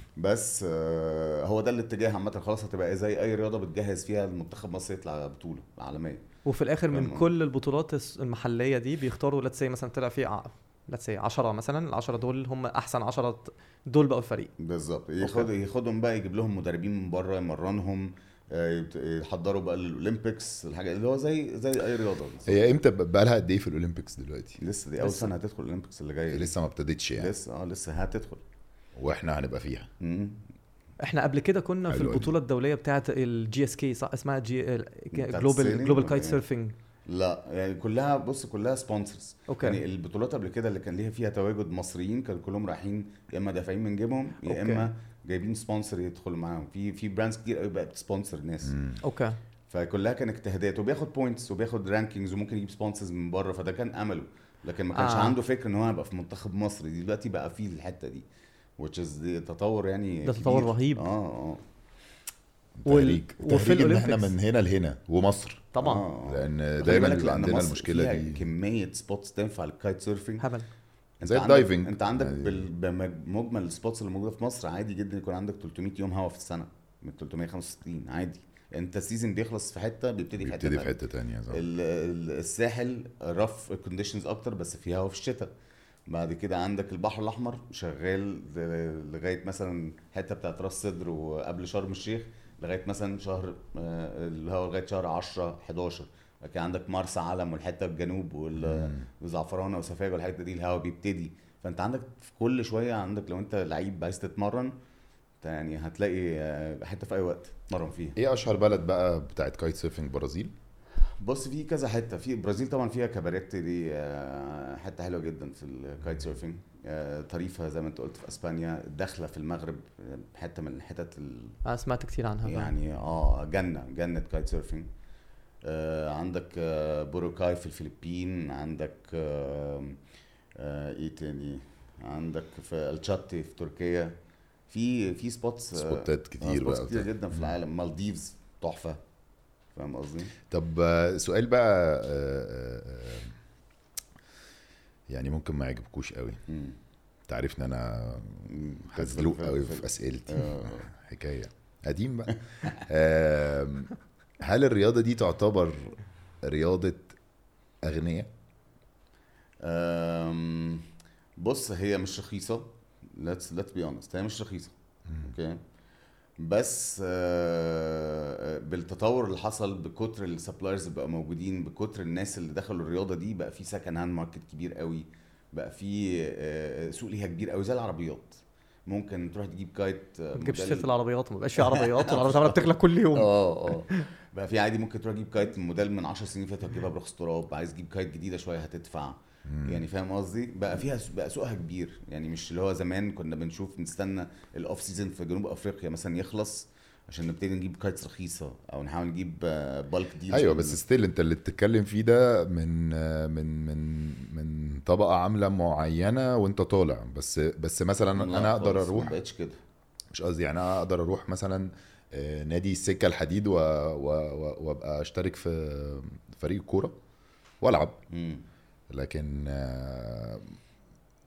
بس آه، هو ده الاتجاه عامه خلاص هتبقى زي اي رياضه بتجهز فيها المنتخب مصر يطلع بطوله عالميه وفي الاخر من فاهم. كل البطولات الس- المحليه دي بيختاروا لتس سي مثلا طلع في لتس سي 10 مثلا ال 10 دول هم احسن 10 دول بقوا الفريق بالظبط ياخد ياخدهم بقى يجيب لهم مدربين من بره يمرنهم آه، يبت- يحضروا بقى الاولمبيكس الحاجه اللي هو زي زي اي رياضه هي امتى بقى لها قد ايه في الاولمبيكس دلوقتي لسه دي اول لسه. سنه هتدخل الاولمبيكس اللي جايه لسه ما ابتدتش يعني لسه اه لسه هتدخل واحنا هنبقى فيها مم. احنا قبل كده كنا في حلوة دي. البطوله الدوليه بتاعه الجي اس كي صح اسمها جي بتاعت جلوبال السيلينج جلوبال ولا كايت إيه؟ سيرفنج لا يعني كلها بص كلها سبونسرز اوكي يعني البطولات قبل كده اللي كان ليها فيها تواجد مصريين كانوا كلهم رايحين يا اما دافعين من جيبهم يا أوكي. اما جايبين سبونسر يدخل معاهم في في براندز كتير قوي بقت سبونسر ناس مم. اوكي فكلها كان اجتهادات وبياخد بوينتس وبياخد رانكينجز وممكن يجيب سبونسرز من بره فده كان امله لكن ما كانش آه. آه. عنده فكر ان هو يبقى في منتخب مصر دي دلوقتي بقى فيه الحته دي which is دي تطور يعني ده تطور كبير. رهيب. اه اه وال- تهريج وفي تهريج ان احنا الأولمبيكس. من هنا لهنا ومصر طبعا آه. لان خلي دايما بالك اللي لأن عندنا مصر المشكله فيها دي كميه سبوتس تنفع للكايت سيرفنج هبل انت زي عندك- الدايفنج. انت عندك يعني- بال- بمجمل السبوتس اللي موجوده في مصر عادي جدا يكون عندك 300 يوم هوا في السنه من 365 عادي انت السيزون بيخلص في حته بيبتدي في حته بيبتدي في تانية. حته تانية صح. ال- ال- الساحل رف كونديشنز اكتر بس في هوا في الشتاء بعد كده عندك البحر الاحمر شغال ل- لغايه مثلا حته بتاعت راس سدر وقبل شرم الشيخ لغايه مثلا شهر آه، اللي هو لغايه شهر 10 11 لكن عندك مرسى علم والحته الجنوب وال- مم. وزعفرانه وسفاجه والحته دي الهوا بيبتدي فانت عندك في كل شويه عندك لو انت لعيب عايز تتمرن انت يعني هتلاقي آه، حته في اي وقت تتمرن فيها ايه اشهر بلد بقى بتاعت كايت سيرفنج برازيل بص في كذا حته في البرازيل طبعا فيها كباريت دي آه، حته حلوه جدا في الكايت سيرفنج آه، طريفه زي ما انت قلت في اسبانيا داخله في المغرب آه، حته من الحتت ال- انا سمعت كتير عنها يعني اه جنه جنه كايت سيرفنج آه عندك آه بوروكاي في الفلبين عندك آه آه ايه تاني عندك في الشاتي في تركيا في في سبوتس سبوتات كتير سبوتس بقى كتير وبتاع. جدا في العالم مالديفز تحفه فاهم قصدي؟ طب آه، سؤال بقى آه، آه، آه، يعني ممكن ما يعجبكوش قوي مم. انت عارف ان انا مم. هزلوق في- قوي في- في اسئلتي آه. حكايه قديم بقى آم، هل الرياضه دي تعتبر رياضه اغنياء أم، بص هي مش رخيصة let's let's be honest هي مش رخيصة اوكي بس آه، بالتطور اللي حصل بكتر السبلايرز اللي بقى موجودين بكتر الناس اللي دخلوا الرياضة دي بقى في سكند هاند ماركت كبير قوي بقى في آه، سوق ليها كبير قوي زي العربيات ممكن تروح تجيب كايت آه، ما تجيبش موديل- سيره العربيات ما بقاش في عربيات والعربيات عماله بتغلى كل يوم اه اه بقى في عادي ممكن تروح تجيب كايت موديل من 10 سنين فاتت هتجيبها برخص تراب عايز تجيب كايت جديده شويه هتدفع يعني فاهم قصدي بقى فيها بقى سوقها كبير يعني مش اللي هو زمان كنا بنشوف نستنى الاوف سيزون في جنوب افريقيا مثلا يخلص عشان نبتدي نجيب كايتس رخيصه او نحاول نجيب بالك ديل ايوه بس ستيل انت اللي بتتكلم فيه ده من آه، من من من طبقه عامله معينه وانت طالع بس بس مثلا انا اقدر اروح ما بقتش كده مش قصدي يعني انا اقدر اروح مثلا آه، نادي السكه الحديد و- و- و- وابقى اشترك في فريق كوره والعب مم. لكن آه،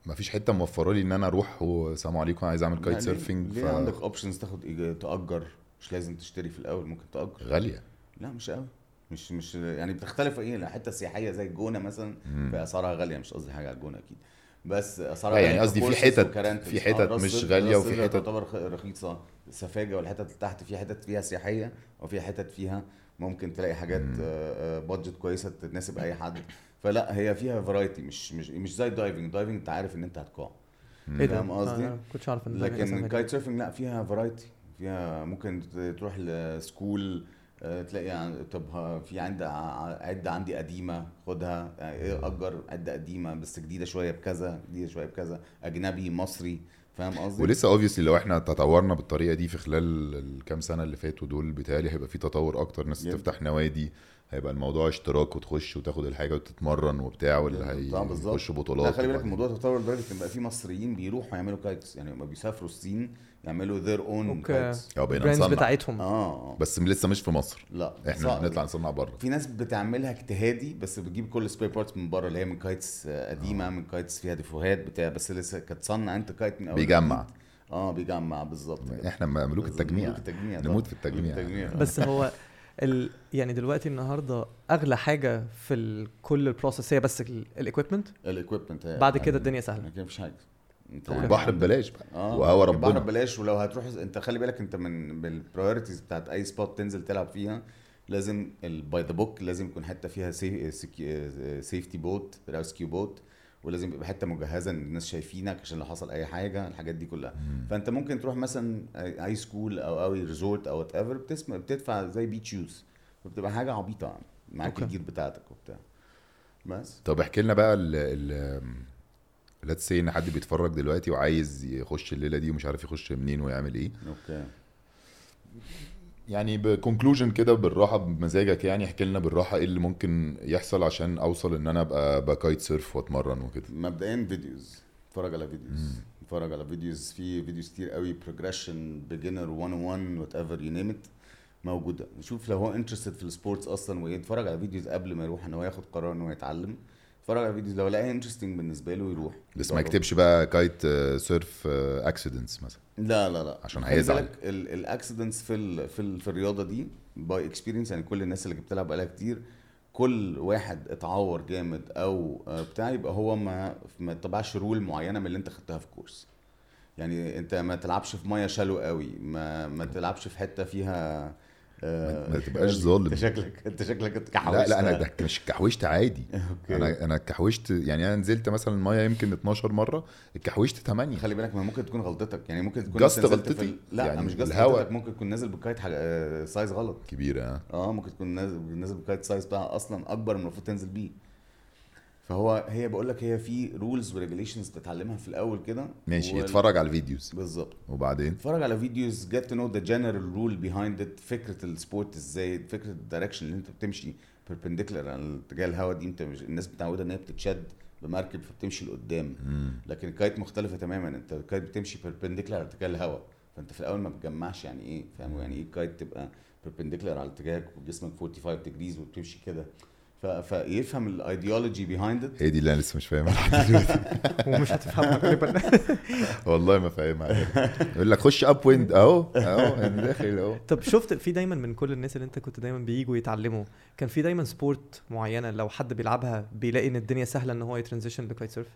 مفيش حته موفره لي ان انا اروح والسلام عليكم عايز اعمل لا، كايت ليه- سيرفنج ليه عندك اوبشنز تاخد إيجا- تأجر مش لازم تشتري في الاول ممكن تأجر غاليه لا مش قوي مش مش يعني بتختلف ايه لا حته سياحيه زي الجونه مثلا في اسعارها غاليه مش قصدي حاجه على الجونه اكيد بس اسعارها لا، يعني غالية قصدي في ككورسز حتت- وكرنتلز. في حتت راس مش سدر- غالية راس وفي سدر حتت- تعتبر خ- رخيصه سفاجه والحتت اللي تحت في حتت فيها سياحيه وفي حتت فيها ممكن تلاقي حاجات بادجت كويسه تناسب اي حد فلا هي فيها فرايتي مش مش مش زي الدايفنج دايفنج انت عارف ان انت هتقع ايه ده؟ فاهم قصدي؟ آه، كنتش عارف ان ده لكن أسامي. كايت سيرفنج لا فيها فرايتي فيها ممكن ت- تروح لسكول آه، تلاقي عن- طب ها- في عند ع- عده عندي قديمه خدها يعني إيه، اجر عده قديمه بس جديده شويه بكذا جديده شويه بكذا اجنبي مصري فاهم قصدي؟ ولسه اوبفيسلي لو احنا تطورنا بالطريقه دي في خلال الكام سنه اللي فاتوا دول بتهيألي هيبقى في تطور اكتر ناس جدا. تفتح نوادي هيبقى الموضوع اشتراك وتخش وتاخد الحاجه وتتمرن وبتاع واللي طبعا بالظبط. هيخشوا لا بطولات خلي بالك وبعدين- الموضوع تطور لدرجه ان بقى في مصريين بيروحوا يعملوا كايتس يعني لما بيسافروا الصين يعملوا their own اوكي كايتس اه بقينا البراندز نصنع بتاعتهم اه بس لسه مش في مصر لا احنا صعب. بنطلع نصنع بره في ناس بتعملها اجتهادي بس بتجيب كل سبير بارتس من بره اللي هي من كايتس آه، قديمه من كايتس فيها ديفوهات بتاع بس لسه كانت تصنع انت كايت من اول بيجمع. وجديد. اه بيجمع بالظبط كده. احنا ملوك بالظبط، التجميع ملوك التجميع نموت طبعا. في التجميع. ملوك التجميع بس هو ال... يعني دلوقتي النهارده اغلى حاجه في ال... كل البروسيس هي بس الاكويبمنت الاكويبمنت بعد كده الدنيا سهله ما كان فيش حاجه انت والبحر ببلاش بقى اه وهوا البحر ربنا ببلاش ولو هتروح انت خلي بالك انت من بالبرايورتيز بتاعت اي سبوت تنزل تلعب فيها لازم باي ذا بوك لازم يكون حته فيها سيفتي بوت ريسكيو بوت ولازم يبقى حته مجهزه ان الناس شايفينك عشان لو حصل اي حاجه الحاجات دي كلها فانت ممكن تروح مثلا اي سكول او اي ريزورت او وات ايفر بتسمع بتدفع زي بيتش يوز فبتبقى حاجه عبيطه يعني معاك أوكي. الجير بتاعتك وبتاع بس طب احكي لنا بقى ال ال ليتس سي ان حد بيتفرج دلوقتي وعايز يخش الليله دي ومش عارف يخش منين ويعمل ايه اوكي يعني بكونكلوجن كده بالراحه بمزاجك يعني احكي لنا بالراحه ايه اللي ممكن يحصل عشان اوصل ان انا ابقى باكايت سيرف واتمرن وكده مبدئيا فيديوز اتفرج على فيديوز اتفرج على فيديوز في فيديوز كتير قوي بروجريشن بيجنر 101 وات ايفر يو نيم ات موجوده شوف لو هو انترستد في السبورتس اصلا وايه اتفرج على فيديوز قبل ما يروح ان هو ياخد قرار ان هو يتعلم اتفرج على فيديوز لو لقاها انترستنج بالنسبه له يروح بس ما يجرب. يكتبش بقى كايت آه، سيرف اكسيدنتس مثلا لا لا لا عشان خلي هيزعل. بالك الاكسيدنتس في ال في, ال في الرياضه دي باي اكسبيرينس يعني كل الناس اللي بتلعب بقالها كتير كل واحد اتعور جامد او آه، بتاع يبقى هو ما ما تبعش رول معينه من اللي انت خدتها في كورس يعني انت ما تلعبش في ميه شالو قوي ما ما تلعبش في حته فيها آه، ما تبقاش ظالم. انت شكلك انت شكلك انت لا لا انا كحوشت. ده مش كحوشت عادي اوكي انا انا كحوشت يعني انا نزلت مثلا المايه يمكن 12 مره الكحوشت 8 خلي بالك ما ممكن تكون غلطتك يعني ممكن تكون جاست أنت نزلت في غلطتي؟ ال- لا يعني مش جاست الهوا. غلطتك ممكن تكون نازل بكايت حاجه آه، سايز غلط كبيره ها اه ممكن تكون نازل نازل بكايت سايز بتاعها اصلا اكبر من المفروض تنزل بيه فهو هي بقول لك هي في رولز وريجوليشنز بتتعلمها في الاول كده ماشي وال- اتفرج على الفيديوز بالظبط وبعدين اتفرج على فيديوز جيت تو نو ذا جنرال رول بيهايند ات فكره السبورت ازاي فكره الدايركشن اللي انت بتمشي بيربنديكولار على اتجاه الهواء دي انت مش الناس متعوده ان هي بتتشد بمركب فبتمشي لقدام لكن الكايت مختلفه تماما انت الكايت بتمشي بيربنديكولار على اتجاه الهواء فانت في الاول ما بتجمعش يعني ايه فاهم يعني ايه الكايت تبقى بيربنديكولار على اتجاهك وجسمك 45 ديجريز وبتمشي كده ف... فيفهم الايديولوجي بيهايند ات هي دي اللي انا لسه مش فاهمها لحد دلوقتي ومش هتفهمها غالبا والله ما فاهمها يقول لك خش اب ويند اهو اهو انا داخل اهو طب شفت في دايما من كل الناس اللي انت كنت دايما بييجوا يتعلموا كان في دايما سبورت معينه لو حد بيلعبها بيلاقي ان الدنيا سهله ان هو يترانزيشن لكايت سيرف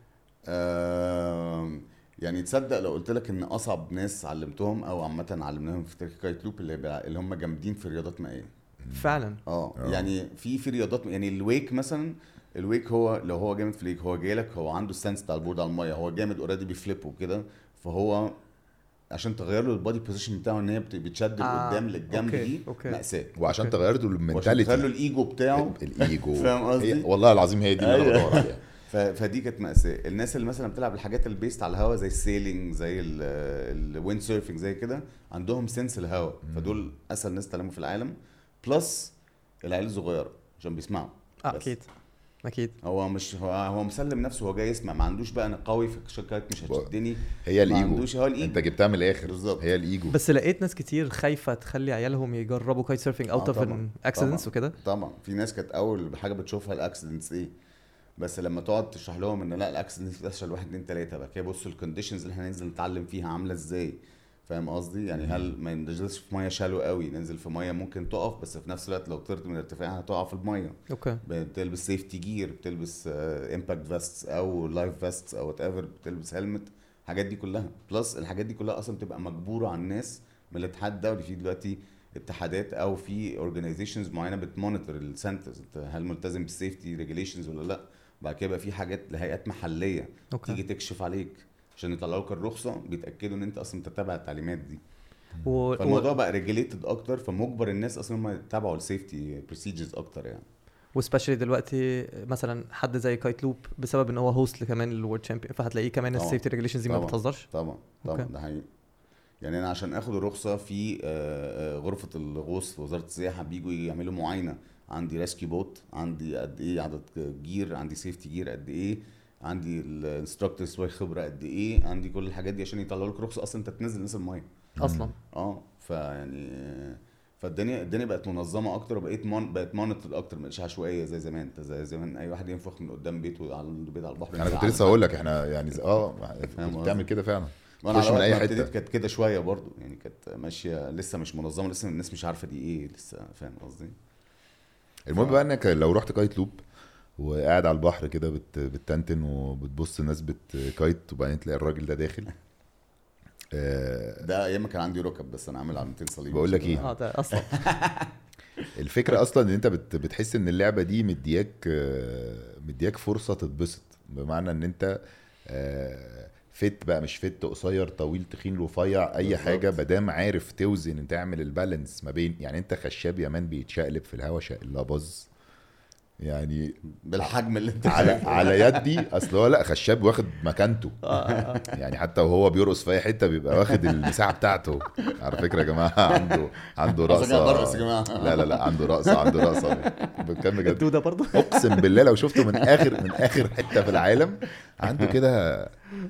آم، يعني تصدق لو قلت لك ان اصعب ناس علمتهم او عامه علمناهم في تاريخ كايت لوب اللي, بيلع- اللي هم جامدين في الرياضات مائيه فعلا اه آه. يعني في في رياضات يعني الويك مثلا الويك هو لو هو جامد في الويك هو جاي لك هو عنده السنس بتاع البورد على الميه هو جامد اوريدي بيفليب وكده فهو عشان تغير له البادي بوزيشن بتاعه ان هي بت- بتشد آه، لقدام للجنب أوكي، دي أوكي. مأساة وعشان أوكي. تغير له وعشان تخلي له المنتاليتي الايجو بتاعه الايجو فاهم قصدي؟ هي- والله العظيم هي دي اللي انا أيوة. بدور عليها ف- فدي كانت مأساة الناس اللي مثلا بتلعب الحاجات اللي بيست على الهواء زي السيلينج زي الويند سيرفنج زي كده عندهم سنس الهواء فدول اسهل ناس تعلموا في العالم بلس العيال الصغيره عشان بيسمعوا آه بس. اكيد اكيد هو مش هو, هو مسلم نفسه هو جاي يسمع ما عندوش بقى انا قوي في الشركات مش هتشدني هي ما الايجو عندوش هو الايجو انت جبتها من الاخر بالظبط. هي الايجو بس لقيت ناس كتير خايفه تخلي عيالهم يجربوا كايت سيرفنج اوت آه اوف طبعاً، اكسيدنتس طبعاً. وكده طبعا في ناس كانت اول حاجه بتشوفها الاكسيدنتس ايه بس لما تقعد تشرح لهم ان لا الاكسس دي بتحصل واحد اتنين تلاته بعد كده بصوا الكونديشنز اللي احنا ننزل نتعلم فيها عامله ازاي فاهم قصدي يعني هل ما ننزلش في ميه شالو قوي ننزل في ميه ممكن تقف بس في نفس الوقت لو طرت من ارتفاع هتقع في الميه اوكي بتلبس سيفتي جير بتلبس امباكت فيستس او لايف فيستس او وات ايفر بتلبس هيلمت الحاجات دي كلها بلس الحاجات دي كلها اصلا بتبقى مجبوره على الناس من الاتحاد الدولي في دلوقتي اتحادات او في اورجانيزيشنز معينه بتمونيتور السنترز انت هل ملتزم بالسيفتي ريجوليشنز ولا لا بعد كده بقى في حاجات لهيئات محليه اوكي تيجي تكشف عليك عشان يطلعوا لك الرخصه بيتاكدوا ان انت اصلا تتبع التعليمات دي و... فالموضوع بقى ريجليتد اكتر فمجبر الناس اصلا هم يتبعوا السيفتي بروسيجرز اكتر يعني وسبيشالي دلوقتي مثلا حد زي كايت لوب بسبب ان هو هوست كمان للورد تشامبيون فهتلاقيه كمان طبعاً. السيفتي ريجوليشنز دي ما طبعاً. بتهزرش طبعا طبعا أوكي. ده حقيقي يعني انا عشان اخد الرخصه في آه، آه، غرفه الغوص في وزاره السياحه بيجوا يعملوا معاينه عندي ريسكيو بوت عندي قد ايه عدد جير عندي سيفتي جير قد ايه عندي الانستراكتور شويه خبره قد ايه عندي كل الحاجات دي عشان يطلعوا لك رخصه اصلا انت تنزل الناس الميه اصلا اه فيعني آه، فالدنيا الدنيا بقت منظمه اكتر وبقيت مون بقت مونيتور اكتر مش عشوائيه زي زمان انت زي زمان اي واحد ينفخ من قدام بيته على البيت على البحر انا ينزل كنت على لسه هقول لك احنا يعني ز- اه فاهم كنت بتعمل قصدي؟ كده فعلا وانا تخش على من وقت أي ما حتة. ابتديت كانت كده شويه برضو يعني كانت ماشيه لسه مش منظمه لسه الناس مش عارفه دي ايه لسه فاهم قصدي المهم بقى انك لو رحت كايت لوب وقاعد على البحر كده بت... بتتنتن وبتبص الناس بتكايت وبعدين تلاقي الراجل ده داخل آه ده ايام ما كان عندي ركب بس انا عامل على 200 صليب بقول لك إيه؟ اه ده اصلا الفكره اصلا ان انت بت... بتحس ان اللعبه دي مدياك آه، مدياك فرصه تتبسط بمعنى ان انت آه، فت بقى مش فت قصير طويل تخين رفيع اي بالظبط. حاجه مادام عارف توزن تعمل البالانس ما بين يعني انت خشاب يمان بيتشقلب في الهوا شقلة باظ يعني بالحجم اللي انت على شايفه. على يدي اصل هو لا خشاب واخد مكانته يعني حتى وهو بيرقص في اي حته بيبقى واخد المساحه بتاعته على فكره يا جماعه عنده عنده قصدك أنا رقصه برقص يا جماعة. لا لا لا عنده رقصه عنده رقصه بتكلم بجد الدوده برضه اقسم بالله لو شفته من اخر من اخر حته في العالم عنده كده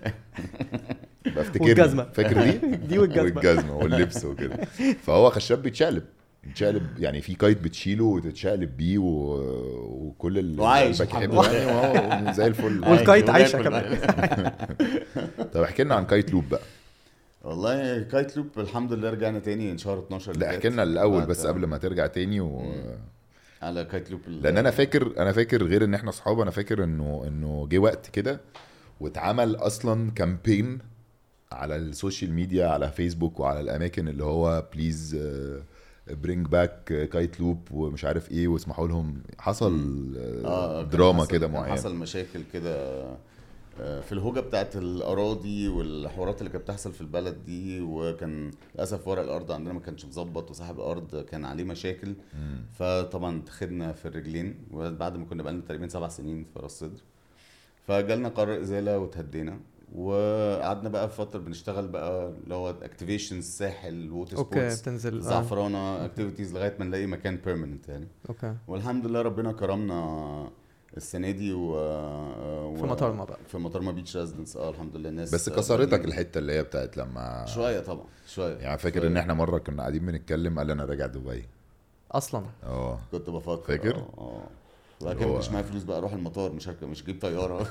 بفتكر والجزمة. فاكر دي دي والجزمة. والجزمه واللبس وكده فهو خشاب بيتشقلب بيتشقلب يعني في كايت بتشيله وتتشقلب بيه و... وكل ال- وعايش الباك الحمد هيد لله. يعني وهو زي الفل والكايت عايشه وباكل. كمان طب احكي لنا عن كايت لوب بقى والله كايت لوب الحمد لله رجعنا تاني شهر 12 اللي لا فات. احكي لنا الاول بعد- بس قبل ما ترجع تاني و... على كايت لوب ال- لان انا فاكر انا فاكر غير ان احنا اصحاب انا فاكر انه انه جه وقت كده واتعمل اصلا كامبين على السوشيال ميديا على فيسبوك وعلى الاماكن اللي هو بليز برينج باك كايت لوب ومش عارف ايه واسمحوا لهم حصل آه كان دراما حصل- كده كان معينه حصل مشاكل كده آه، في الهوجه بتاعت الاراضي والحوارات اللي كانت بتحصل في البلد دي وكان للاسف ورق الارض عندنا ما كانش مظبط وصاحب الارض كان عليه مشاكل مم. فطبعا خدنا في الرجلين وبعد ما كنا بقالنا تقريبا سبع سنين في راس صدر فجالنا قرار ازاله وتهدينا وقعدنا بقى في فتره بنشتغل بقى اللي هو اكتيفيشنز ساحل ووتر اوكي سبورتس بتنزل آه. زعفرانه اكتيفيتيز لغايه ما نلاقي مكان بيرمننت يعني اوكي والحمد لله ربنا كرمنا السنه دي و... و... في مطارما بقى. في مطارما بيتش ريزيدنس اه الحمد لله الناس بس كسرتك الحته اللي هي بتاعت لما شويه طبعا شويه يعني فاكر شوية. ان احنا مره كنا قاعدين بنتكلم قال انا راجع دبي اصلا اه كنت بفكر فاكر؟ اه اه وبعد كده هو- مش معايا فلوس بقى اروح المطار مش هركب مش هجيب طياره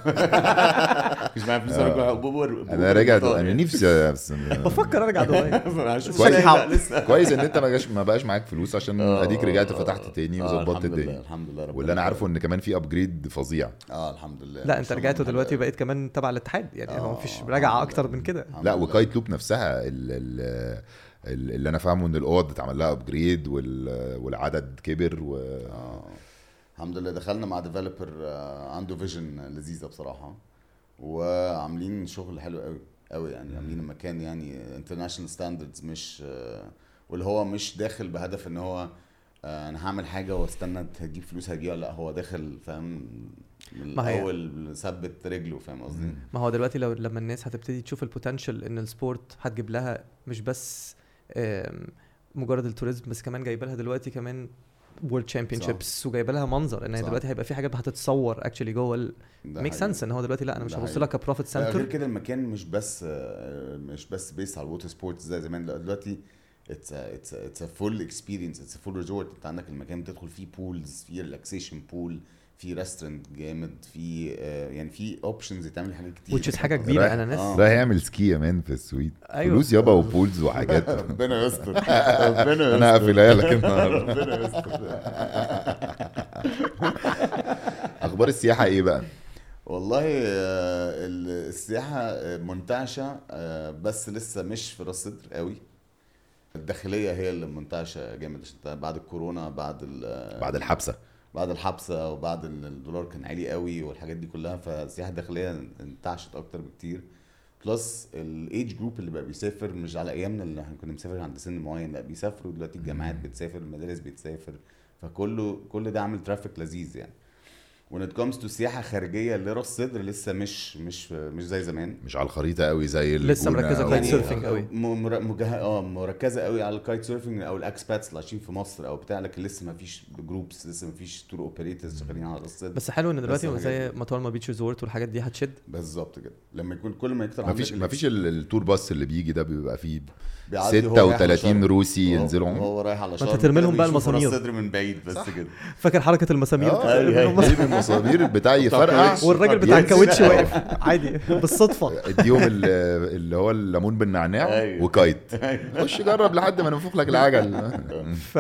مش معايا فلوس اروح أبور- انا أبور راجع المطار انا يعني. نفسي بس بفكر ارجع دبي هشوف كويس. شغل بقى لسه كويس ان انت ما جاش ما بقاش معاك فلوس عشان آه، اديك رجعت آه، فتحت تاني آه، وظبطت الحمد لله الدنيا الحمد لله ربنا واللي انا يكرمك. عارفه ان كمان في ابجريد فظيع اه الحمد لله لا ما انت شاء رجعت الله دلوقتي حلو. بقيت كمان تبع الاتحاد يعني هو آه، مفيش الحمد راجعه لله. اكتر من كده الحمد لا لله. وكايت لوب نفسها ال ال ال- اللي انا فاهمه ان الاوض اتعمل لها ابجريد والعدد كبر و آه. الحمد لله دخلنا مع ديفلوبر عنده فيجن لذيذه بصراحه وعاملين شغل حلو قوي قوي يعني عاملين مكان يعني انترناشونال ستاندردز مش آه، واللي هو مش داخل بهدف ان هو آه، انا هعمل حاجه واستنى تجيب فلوس هجيبها لا هو داخل فاهم من ما هي- الاول ثبت رجله فاهم قصدي؟ ما هو دلوقتي لو لما الناس هتبتدي تشوف البوتنشال ان السبورت هتجيب لها مش بس آم، مجرد التوريزم بس كمان جايبه لها دلوقتي كمان وورلد تشامبيونشيبس وجايبه لها منظر ان هي صح. دلوقتي هيبقى في حاجات هتتصور اكشلي جوه ده ميك حقيقي. سنس ان هو دلوقتي لا انا مش ده هبص حقيقي. لها كبروفيت لا، غير سنتر كده المكان مش بس آه، مش بس بيس على الووتر سبورتس زي زمان لا دلوقتي اتس اتس اتس فول اكسبيرينس اتس فول ريزورت انت عندك المكان بتدخل فيه بولز فيه ريلاكسيشن بول في ريستورانت جامد في آه، يعني في اوبشنز يتعمل حاجات كتير which is حاجه كبيره رايح- انا ناس آه. رايح يعمل سكي يا مان في السويد أيوة. فلوس يابا وبولز وحاجات ربنا يستر ربنا يستر انا هقفلها لك النهارده ربنا يستر اخبار السياحه ايه بقى والله آه، ال- السياحة آه، منتعشة آه، بس لسه مش في راس صدر قوي الداخلية هي اللي منتعشة جامد عشان انت بعد الكورونا بعد ال- بعد الحبسه بعد الحبسة وبعد ال- الدولار كان عالي قوي والحاجات دي كلها فالسياحة الداخلية انتعشت أكتر بكتير بلس الايج جروب اللي بقى بيسافر مش على ايامنا اللي احنا كنا بنسافر عند سن معين لا بيسافروا دلوقتي الجامعات بتسافر المدارس بتسافر فكله كل ده عامل ترافيك لذيذ يعني when it comes to سياحه خارجيه لراس صدر لسه مش مش مش زي زمان مش على الخريطه قوي زي لسه الجونة مركزة أو- كايت سيرفينج قوي. م- مر- مجه... اه مركزه قوي على الكايت سيرفنج او الاكسباتس اللي عايشين في مصر او بتاع لكن لسه ما فيش جروبس لسه ما فيش تور اوبريتورز شغالين على راس صدر بس حلو ان دلوقتي بس زي الحاجات دي. مطار بيتش ريزورت والحاجات دي هتشد بالظبط كده لما يكون كل ما يكتر ما فيش عندك ما فيش ال- التور باص اللي بيجي ده بيبقى فيه بيعدي هو رايح على 36 شرم. روسي هو- ينزلوا هو رايح على انت شرم ترمي لهم كده بقى بيشوف راس المسامير. صدر من بعيد بس كده فاكر حركه المسامير اه ترمي لهم أيوة. جيب المصابير بتاعي يفرقع الكاوتش. والراجل بتاع ينزل. الكاوتش واقف عادي بالصدفه اديهم ال- اللي هو الليمون بالنعناع أيوة. وكايت خش جرب لحد ما ننفخ لك العجل ف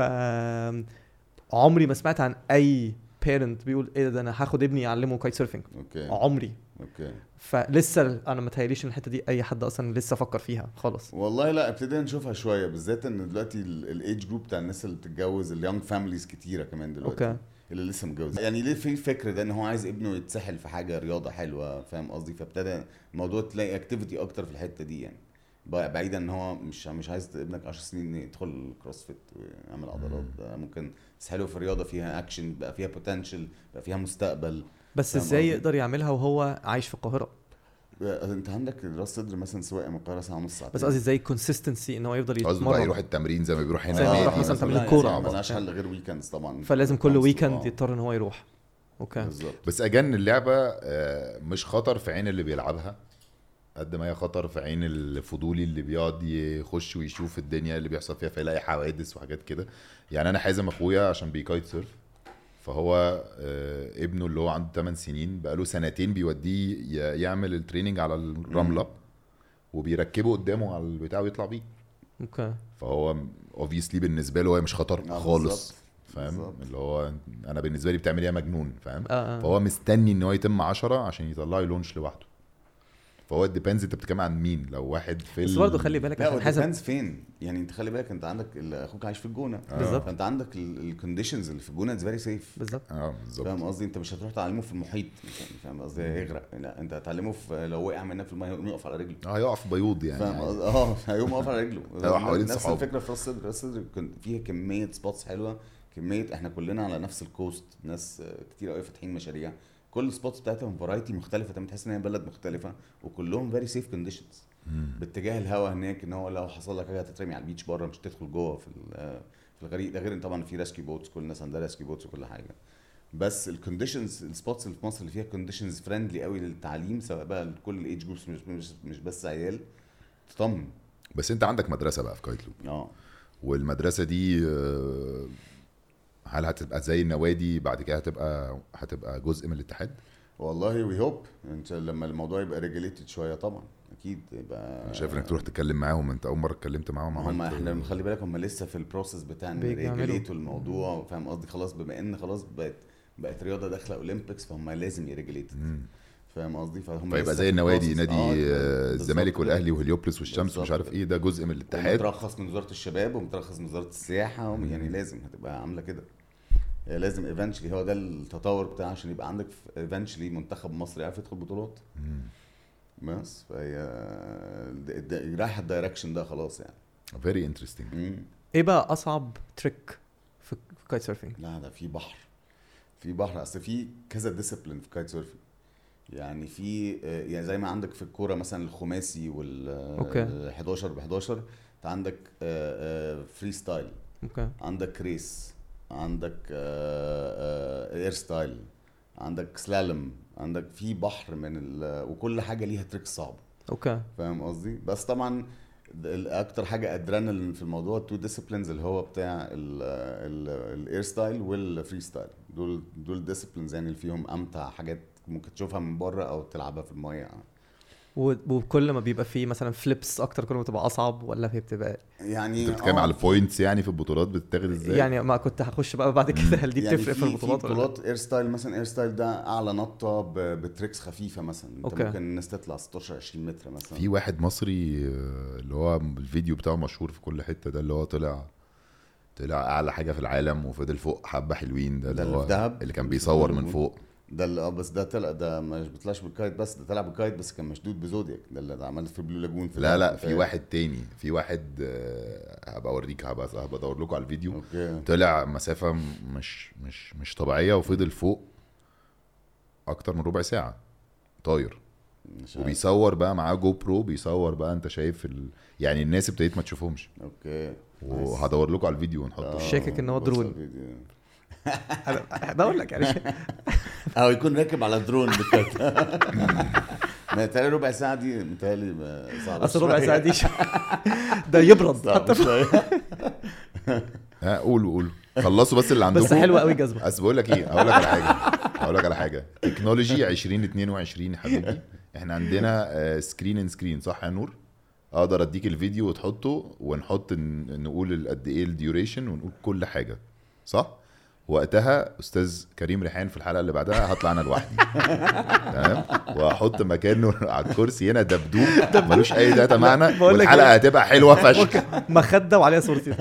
عمري ما سمعت عن اي بيرنت بيقول ايه ده انا هاخد ابني اعلمه كايت سيرفنج اوكي عمري اوكي فلسه انا ما تهيأليش ان الحته دي اي حد اصلا لسه فكر فيها خالص والله لا ابتدينا نشوفها شويه بالذات ان دلوقتي الايج جروب بتاع الناس اللي بتتجوز اليونج فاميليز كتيره كمان دلوقتي اوكي اللي لسه متجوز يعني ليه في فكر ده ان هو عايز ابنه يتسحل في حاجه رياضه حلوه فاهم قصدي فابتدى الموضوع تلاقي اكتيفيتي اكتر في الحته دي يعني بقى بعيدا ان هو مش مش عايز ابنك 10 سنين يدخل كروسفيت ويعمل عضلات ده ممكن تسحله في رياضه فيها اكشن بقى فيها بوتنشال بقى فيها مستقبل بس فاهم ازاي قصدي؟ يقدر يعملها وهو عايش في القاهره انت عندك راس صدر مثلا سواقه من القاهره ساعه ونص ساعتين بس قصدي ازاي كونسيستنسي ان هو يفضل قصده بقى يتمرن يروح التمرين زي ما بيروح هنا زي ما نادي بيروح مثلا مثلاً. تمرين لا، كورة. يعني ملهاش حل غير ويكندز طبعا فلازم كل آه. ويكند يضطر ان هو يروح اوكي بالظبط بس اجان اللعبه آه، مش خطر في عين اللي بيلعبها قد ما هي خطر في عين الفضولي اللي بيقعد يخش ويشوف الدنيا اللي بيحصل فيها فيلاقي حوادث وحاجات كده يعني انا حازم اخويا عشان بيكايت سيرف فهو آه، ابنه اللي هو عنده 8 سنين بقاله سنتين بيوديه ي- يعمل التريننج على الرمله وبيركبه قدامه على البتاع ويطلع بيه اوكي فهو اوبفيسلي بالنسبه له هي مش خطر آه، خالص بالظبط. فاهم بالظبط. اللي هو انا بالنسبه لي بتعمل ايه يا مجنون فاهم اه اه فهو مستني ان هو يتم 10 عشان يطلعه يلونش لوحده فهو الديبندز انت بتتكلم عن مين لو واحد في بس ال- برضه خلي بالك لا عشان حازم ديبندز فين يعني انت خلي بالك انت عندك ال- اخوك عايش في الجونه بالظبط. فانت عندك الكونديشنز اللي في الجونه اتس فيري سيف بالظبط اه بالظبط فاهم قصدي انت مش هتروح تعلمه في المحيط يعني فاهم قصدي هيغرق لا انت هتعلمه في لو وقع منك في الميه يقوم يقف على رجله اه هيقف بيوض يعني فاهم عادي. قصدي اه هيقوم يقف على رجله هيقف حوالين نفس صحابه. الفكره في راس صدر راس صدر كان فيها كميه سبوتس حلوه كميه احنا كلنا على نفس الكوست ناس آه، كتير قوي فاتحين مشاريع كل السبوتس بتاعتهم فرايتي مختلفه انت بتحس ان هي بلد مختلفه وكلهم فيري سيف كونديشنز مم. باتجاه الهواء هناك ان هو لو حصل لك حاجه هتترمي على البيتش بره مش تدخل جوه في ال- في الغريق ده غير ان طبعا في ريسكيو بوتس كل الناس عندها ريسكيو بوتس وكل حاجه بس الكونديشنز السبوتس اللي في مصر اللي فيها كونديشنز فريندلي قوي للتعليم سواء بقى لكل الايدج جروبس مش, مش مش بس عيال تطمن بس انت عندك مدرسه بقى في كايتلو اه والمدرسه دي آه، هل هتبقى زي النوادي بعد كده هتبقى هتبقى جزء من الاتحاد والله وي هوب انت لما الموضوع يبقى ريجليتد شويه طبعا اكيد يبقى انا شايف انك تروح تتكلم معاهم انت اول مره اتكلمت معاهم هم عملت- احنا خلي بالك هم لسه في البروسيس بتاع ان بيعملوا. يريجليتوا الموضوع فاهم قصدي خلاص بما ان خلاص بقت بقت رياضه داخله اولمبيكس فهم لازم يريجليتوا مم. فاهم قصدي فهم فيبقى لسه زي في النوادي البروسيس. نادي آه، آه، بالظبط الزمالك كده. والاهلي والهليوبلس والشمس بالظبط ومش عارف كده. ايه ده جزء من الاتحاد ومترخص من وزاره الشباب ومترخص من وزاره السياحه وم- يعني لازم هتبقى عامله كده هي لازم ايفنشلي هو ده التطور بتاع عشان يبقى عندك ايفنشلي منتخب مصري يعرف يدخل بطولات مم. بس فهي د- د- رايحه الدايركشن ده خلاص يعني فيري انترستنج مم. ايه بقى اصعب تريك في في كايت سيرفينج لا ده في بحر في بحر اصل في كذا ديسيبلين في كايت سيرفينج يعني في آه، يعني زي ما عندك في الكوره مثلا الخماسي وال أوكي. ال 11 ب 11 انت عندك فري ستايل اوكي عندك ريس عندك اير ستايل عندك سلالم عندك في بحر من ال وكل حاجه ليها تريك صعب اوكي فاهم قصدي بس طبعا ال- اكتر حاجه ادرينالين في الموضوع التو ديسيبلينز اللي هو بتاع الاير ستايل والفري ستايل دول دول ديسيبلينز يعني اللي فيهم امتع حاجات ممكن تشوفها من بره او تلعبها في الميه و- وكل ما بيبقى فيه مثلا فليبس اكتر كل ما تبقى اصعب ولا هي بتبقى يعني انت بتتكلم آه، على البوينتس يعني في البطولات بتتاخد ازاي يعني ما كنت هخش بقى بعد كده هل دي يعني بتفرق في البطولات في ولا لا؟ بطولات اير ستايل مثلا اير ستايل ده اعلى نطه ب- بتريكس خفيفه مثلا انت أوكي. ممكن الناس تطلع 16 20 متر مثلا في واحد مصري آه، اللي هو الفيديو بتاعه مشهور في كل حته ده اللي هو طلع طلع اعلى حاجه في العالم وفضل فوق حبه حلوين ده ده اللي اللي هو في دهب؟ اللي كان بيصور من فوق ده اللي اه بس ده طلع ده مش بيطلعش بالكايت بس ده طلع بالكايت بس كان مشدود بزودياك ده اللي عمل في بلو لاجون في لا لا دهب. في واحد تاني في واحد آه، هبقى اوريك هبقى هبقى ادور لكم على الفيديو اوكي طلع مسافه م- مش مش مش طبيعيه وفضل فوق اكتر من ربع ساعه طاير مش عارف. وبيصور بقى معاه جو برو بيصور بقى انت شايف ال... يعني الناس ابتديت ما تشوفهمش اوكي وهدور لكم على الفيديو ونحطه آه، شاكك إن هو بص درون. على الفيديو. انا بقول لك يعني او يكون راكب على درون بالكايت متهيألي ربع ساعة دي متهيألي صعبة اصل ربع شوية. ساعه دي ده يبرد صعبة حتى شوية ها قولوا قولوا خلصوا بس اللي عندكم بس حلوه قوي جذبه بس بقول لك ايه هقول لك على حاجه هقول لك على حاجه تكنولوجي 2022 يا حبيبي احنا عندنا سكرين ان سكرين صح يا نور اقدر اديك الفيديو وتحطه ونحط ن- نقول ال- قد ايه الديوريشن ونقول كل حاجه صح وقتها استاذ كريم ريحان في الحلقه اللي بعدها هطلع انا لوحدي تمام واحط مكانه على الكرسي هنا دبدوب ملوش اي داتا معنى بقول لك والحلقه إيه؟ هتبقى حلوه فشخ مخده وعليها صورتي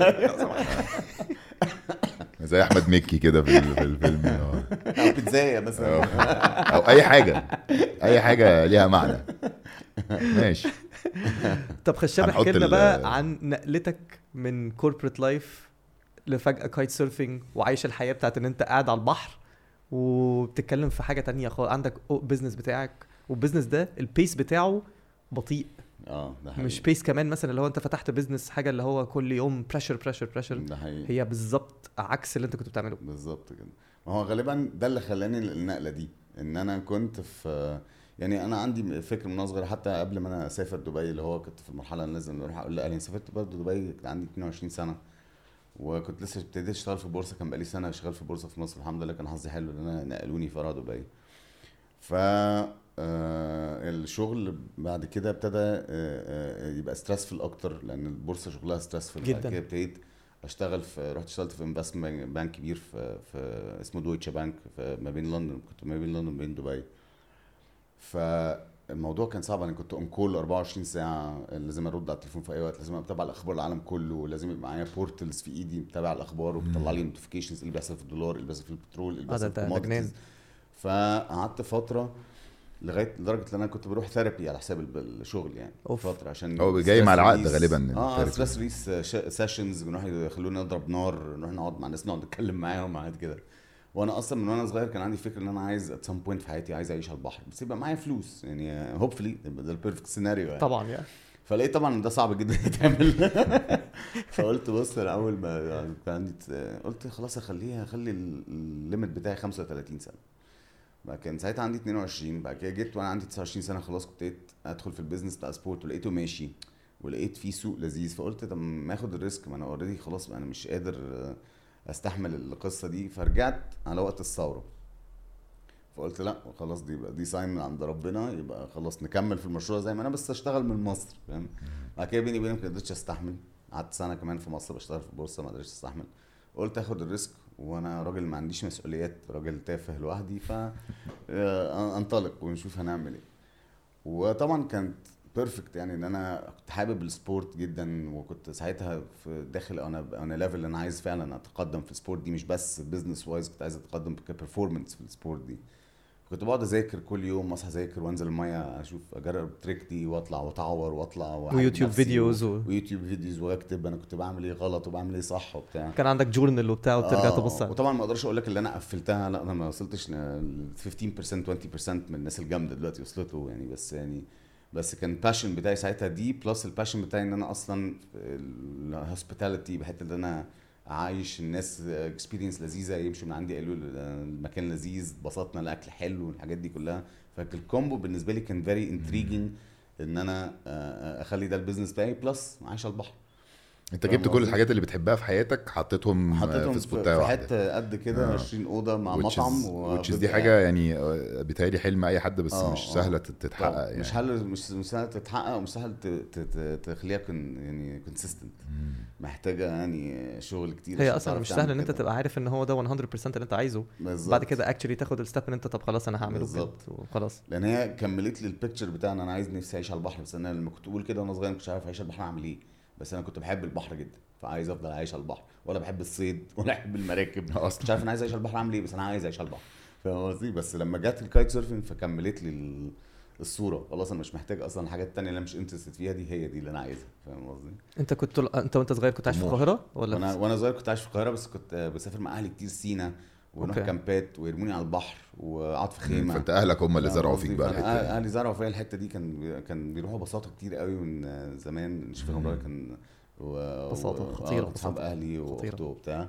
زي احمد مكي كده في ال- في الفيلم آه. او بيتزاية مثلا او اي حاجه اي حاجه ليها معنى ماشي طب خشاب هنحط احكي لنا ال- بقى عن نقلتك من كوربريت لايف لفجأة كايت سيرفينج وعايش الحياة بتاعت ان انت قاعد على البحر وبتتكلم في حاجة تانية خالص عندك بيزنس بتاعك والبيزنس ده البيس بتاعه بطيء اه ده حقيقي مش بيس كمان مثلا اللي هو انت فتحت بيزنس حاجة اللي هو كل يوم بريشر بريشر بريشر ده حقيقي هي بالظبط عكس اللي انت كنت بتعمله بالظبط كده ما هو غالبا ده اللي خلاني النقله دي ان انا كنت في يعني انا عندي فكر من وأنا صغير حتى قبل ما انا اسافر دبي اللي هو كنت في المرحله اللي لازم اروح اقول لاهلي أنا سافرت برضه دبي كنت عندي 22 سنه وكنت لسه ابتديت اشتغل في البورصه كان بقالي سنه شغال في البورصه في مصر الحمد لله كان حظي حلو ان انا نقلوني فرع دبي ف آه، الشغل بعد كده ابتدى آه، آه، يبقى ستريسفul اكتر لان البورصه شغلها ستريسفul جداً. بعد كده ابتديت اشتغل في رحت اشتغلت في انفستمنت بانك كبير في في اسمه دويتشه بانك في ما بين لندن كنت ما بين لندن وما بين دبي فالموضوع كان صعب انا كنت اون كول 24 ساعه لازم ارد على التليفون في اي وقت لازم اتابع الاخبار العالم كله لازم يبقى معايا بورتلز في ايدي متابع الاخبار وبتطلع لي نوتيفيكيشنز اللي بيحصل في الدولار اللي بيحصل في البترول اللي اه ده بيحصل في ده ده جنان commodities. فقعدت فتره لغايه لدرجه ان انا كنت بروح ثيرابي على حساب الب- الشغل يعني أوف. فتره عشان هو جاي مع stress العقد release. غالبا اه الثيرابي. ستريس ريس سيشنز بنروح يخلونا نضرب نار نروح نقعد مع الناس نقعد نتكلم معاهم وحاجات كده وانا اصلا من وانا صغير كان عندي فكره ان انا عايز ات سم بوينت في حياتي عايز اعيش على البحر بس يبقى معايا فلوس يعني هوبفلي ده البيرفكت سيناريو يعني طبعا يعني فلقيت طبعا إن ده صعب جدا يتعمل فقلت بص انا اول ما كان عندي قلت خلاص اخليها اخلي الليمت بتاعي 35 سنه بقى كان ساعتها عندي 22 بعد كده جيت وانا عندي 29 سنه خلاص كنت ابتديت ادخل في البيزنس بتاع سبورت ولقيته ماشي ولقيت فيه سوق لذيذ فقلت طب ما اخد الريسك ما انا اوريدي خلاص انا مش قادر استحمل القصه دي فرجعت على وقت الثوره فقلت لا خلاص دي يبقى دي ساين من عند ربنا يبقى خلاص نكمل في المشروع زي ما انا بس اشتغل من مصر فاهم بعد كده بيني وبينك ما قدرتش استحمل قعدت سنه كمان في مصر بشتغل في البورصه ما قدرتش استحمل قلت اخد الريسك وانا راجل ما عنديش مسؤوليات راجل تافه لوحدي ف آه، انطلق ونشوف هنعمل ايه وطبعا كانت بيرفكت يعني ان انا كنت حابب السبورت جدا وكنت ساعتها في داخل انا انا ليفل انا عايز فعلا اتقدم في السبورت دي مش بس بزنس وايز كنت عايز اتقدم كبرفورمانس في السبورت دي كنت بقعد اذاكر كل يوم اصحى اذاكر وانزل الميه اشوف اجرب تريك دي واطلع واتعور واطلع وأعالج ويوتيوب نفسي فيديوز و... ويوتيوب فيديوز واكتب انا كنت بعمل ايه غلط وبعمل ايه صح وبتاع كان عندك جورنال وبتاع وبترجع آه، تبص عليه. وطبعا ما اقدرش اقول لك اللي انا قفلتها لا انا ما وصلتش ل 15% 20% من الناس الجامده دلوقتي وصلته يعني بس يعني بس كان باشن بتاعي ساعتها دي بلس الباشن بتاعي ان انا اصلا الهوسبيتاليتي بحته ان انا عايش الناس اكسبيرينس لذيذه يمشوا من عندي قالوا المكان لذيذ اتبسطنا الاكل حلو والحاجات دي كلها فالكومبو بالنسبه لي كان فيري انتريجنج ان انا آه، اخلي ده البيزنس بتاعي بلس عايش على البحر انت فاهم جبت كل قصدي؟ الحاجات اللي بتحبها في حياتك حطيتهم, حطيتهم في في, سبوتايه في واحده حته قد كده آه. 20 اوضه مع Which مطعم is- which is وبيبقى- دي حاجه يعني آه، بيتهيألي حلم اي حد بس آه، مش آه. سهله تت- تتحقق طب يعني مش حل مش مش سهل تتحقق ومش سهل ت- ت- ت- تخليها كن يعني كونسيستنت محتاجه يعني شغل كتير هي عشان اصلا تعرف مش تعمل سهل ان انت كده. تبقى عارف ان هو ده 100% اللي انت عايزه بالظبط. بعد كده اكشلي تاخد الستep ان انت طب خلاص انا هعمله بجد بالظبط. وخلاص لان هي كملت لي البيكتشر بتاعنا انا عايز نفسي اعيش على البحر بس انا لما كنت بقول كده وانا صغير ما كنتش عارف اعيش على البحر اعمل ايه بس انا كنت بحب البحر جدا فعايز افضل عايش على البحر ولا بحب الصيد ولا بحب المراكب أصلاً. مش عارف انا عايز اعيش على البحر اعمل ايه بس انا عايز اعيش على البحر فاهم قصدي بس لما جت الكايت سيرفنج فكملت لي ال- الصوره خلاص انا مش محتاج اصلا الحاجات التانية اللي انا مش انترستد فيها دي هي دي اللي انا عايزها فاهم قصدي انت كنت طول... انت وانت صغير كنت عايش في طموح. القاهره ولا وانا في... وانا صغير كنت عايش في القاهره بس كنت آه، بسافر مع اهلي كتير سينا ونروح أوكي. كامبات ويرموني على البحر واقعد في خيمه فانت اهلك هم اللي فاهم زرعوا قصدي؟ فيك بقى فأنا الحته أه- دي. اهلي زرعوا فيا الحته دي كان كان بيروحوا بساطه كتير قوي من آه، زمان شوف مم. فبراير كان و... بساطة و... خطيرة، آه، اصحاب بساطة اهلي خطيرة. واخته وبتاع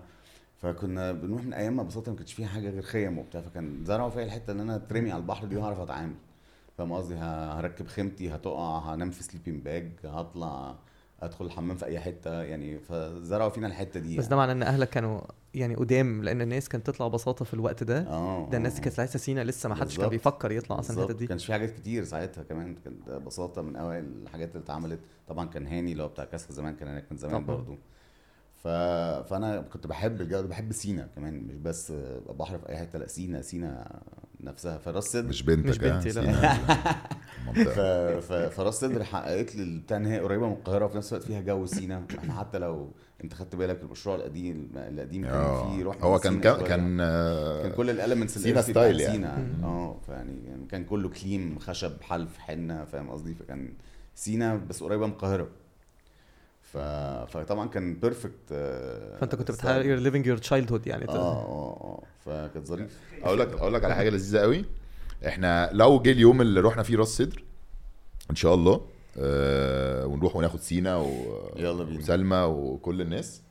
فكنا بنروح من ايام ما بساطه ما كانش فيها حاجه غير خيم وبتاع فكان زرعوا فيا الحته ان انا اترمي على البحر دي وهعرف اتعامل فاهم قصدي ه- هركب خيمتي هتقع هنام في سليبنج باج هطلع ادخل الحمام في اي حته يعني فزرعوا فينا الحته دي بس ده معناه ان اهلك كانوا يعني قدام لان الناس كانت تطلع ببساطه في الوقت ده اه ده الناس آه. كانت لسه سينا لسه ما حدش كان بالظبط. بيفكر يطلع اصلا الحتت بالظبط. دي كانش في حاجات كتير ساعتها كمان كانت بساطه من اوائل الحاجات اللي اتعملت طبعا كان هاني اللي هو بتاع كاسا زمان كان هناك من زمان طبعاً. برضو ف... فانا كنت بحب الجو ده بحب سينا كمان مش بس بحر في اي حته لا سينا سينا نفسها فراس سدر مش بنتك مش آه، بنتي، لا. سينا. ف... المنطقة. ف... فراس سدر حققت لي البتاع ان هي قريبه من القاهره وفي نفس الوقت فيها جو سينا احنا حتى لو انت خدت بالك المشروع القديم القديم كان آه. فيه روح هو من كان سينا كان شوية. كان آه، كان كل الاليمنتس سينا ستايل يعني. سينا مم. اه فيعني يعني كان كله كليم خشب حلف حنه فاهم قصدي فكان سينا بس قريبه من القاهره ف... فطبعا كان بيرفكت فانت كنت بتحاول ليفنج يور تشايلد هود يعني اه اه اه فكانت ظريف اقول لك اقول لك على حاجه لذيذه قوي احنا لو جه اليوم اللي رحنا فيه راس سدر ان شاء الله آه ونروح وناخد سينا و... يلا بينا. وسلمى وكل الناس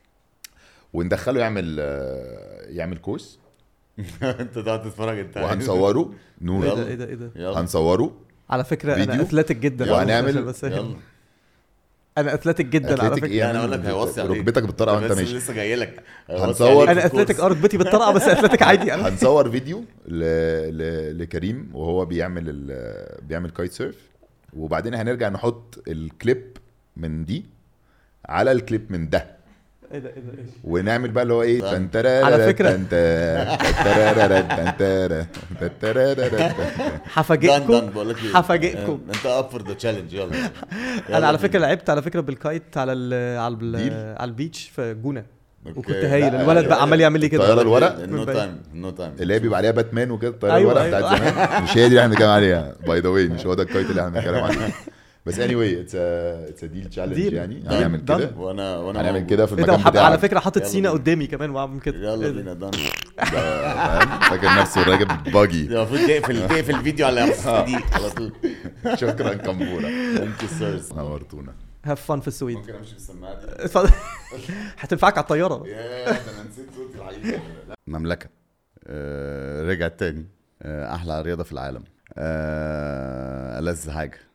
وندخله يعمل آه يعمل كورس انت تقعد تتفرج انت وهنصوره ايه نور ده ايه ده ايه ده يلا هنصوره على فكره انا فيديو؟ اثليتيك جدا يلا. وهنعمل- عشان بس يلا انا اثليتيك جدا على أتلتيك فكره إيه؟ انا اقول لك هيوصي عليك ركبتك بالطرقه وانت بس ماشي لسه جاي لك هنصور- انا اثليتيك اه ركبتي بالطرقه بس اثليتيك عادي انا هنصور فيديو ل... ل... لكريم وهو بيعمل ال... بيعمل كايت سيرف وبعدين هنرجع نحط الكليب من دي على الكليب من ده ايه ده ايه ده ايه ونعمل بقى اللي هو ايه طيب. تنترا على فكرة- دان هفاجئكم دان بقول لك ايه هفاجئكم. آه، انت اب فور ذا تشالنج يلا انا على فكره لعبت على فكره بالكايت على ال على ال ديل؟ على البيتش في جونه أوكي. وكنت هايل لا، الولد لا، بقى عمال يعمل لي كده الطيارة الورق؟ نو تايم نو تايم اللي هي بيبقى عليها باتمان وكده الطياره أيوة، الورق أيوة. بتاعت زمان مش هي دي اللي احنا بنتكلم عليها باي ذا واي مش هو ده الكايت اللي احنا بنتكلم عليه بس اني واي اتس اتس ديل تشالنج ديل. يعني ديل. هنعمل دان. كده وانا وانا هنعمل موجود. كده في ايه ده المكان وحب- على بتاعك فكره حاطط يلا سينا بينا. قدامي كمان وعامل كده يلا إيه ده؟ بينا دان فاهم؟ فاكر نفسه راكب باجي المفروض تقفل تقفل الفيديو على دي على طول شكرا كمبوره ثانك يو سيرز نورتونا هاف فن في السويد ممكن امشي بالسماعه دي اتفضل هتنفعك على الطياره يا ده انا نسيت صوتي الحقيقي مملكه آه، رجعت تاني آه، احلى رياضه في العالم آه، ألذ حاجه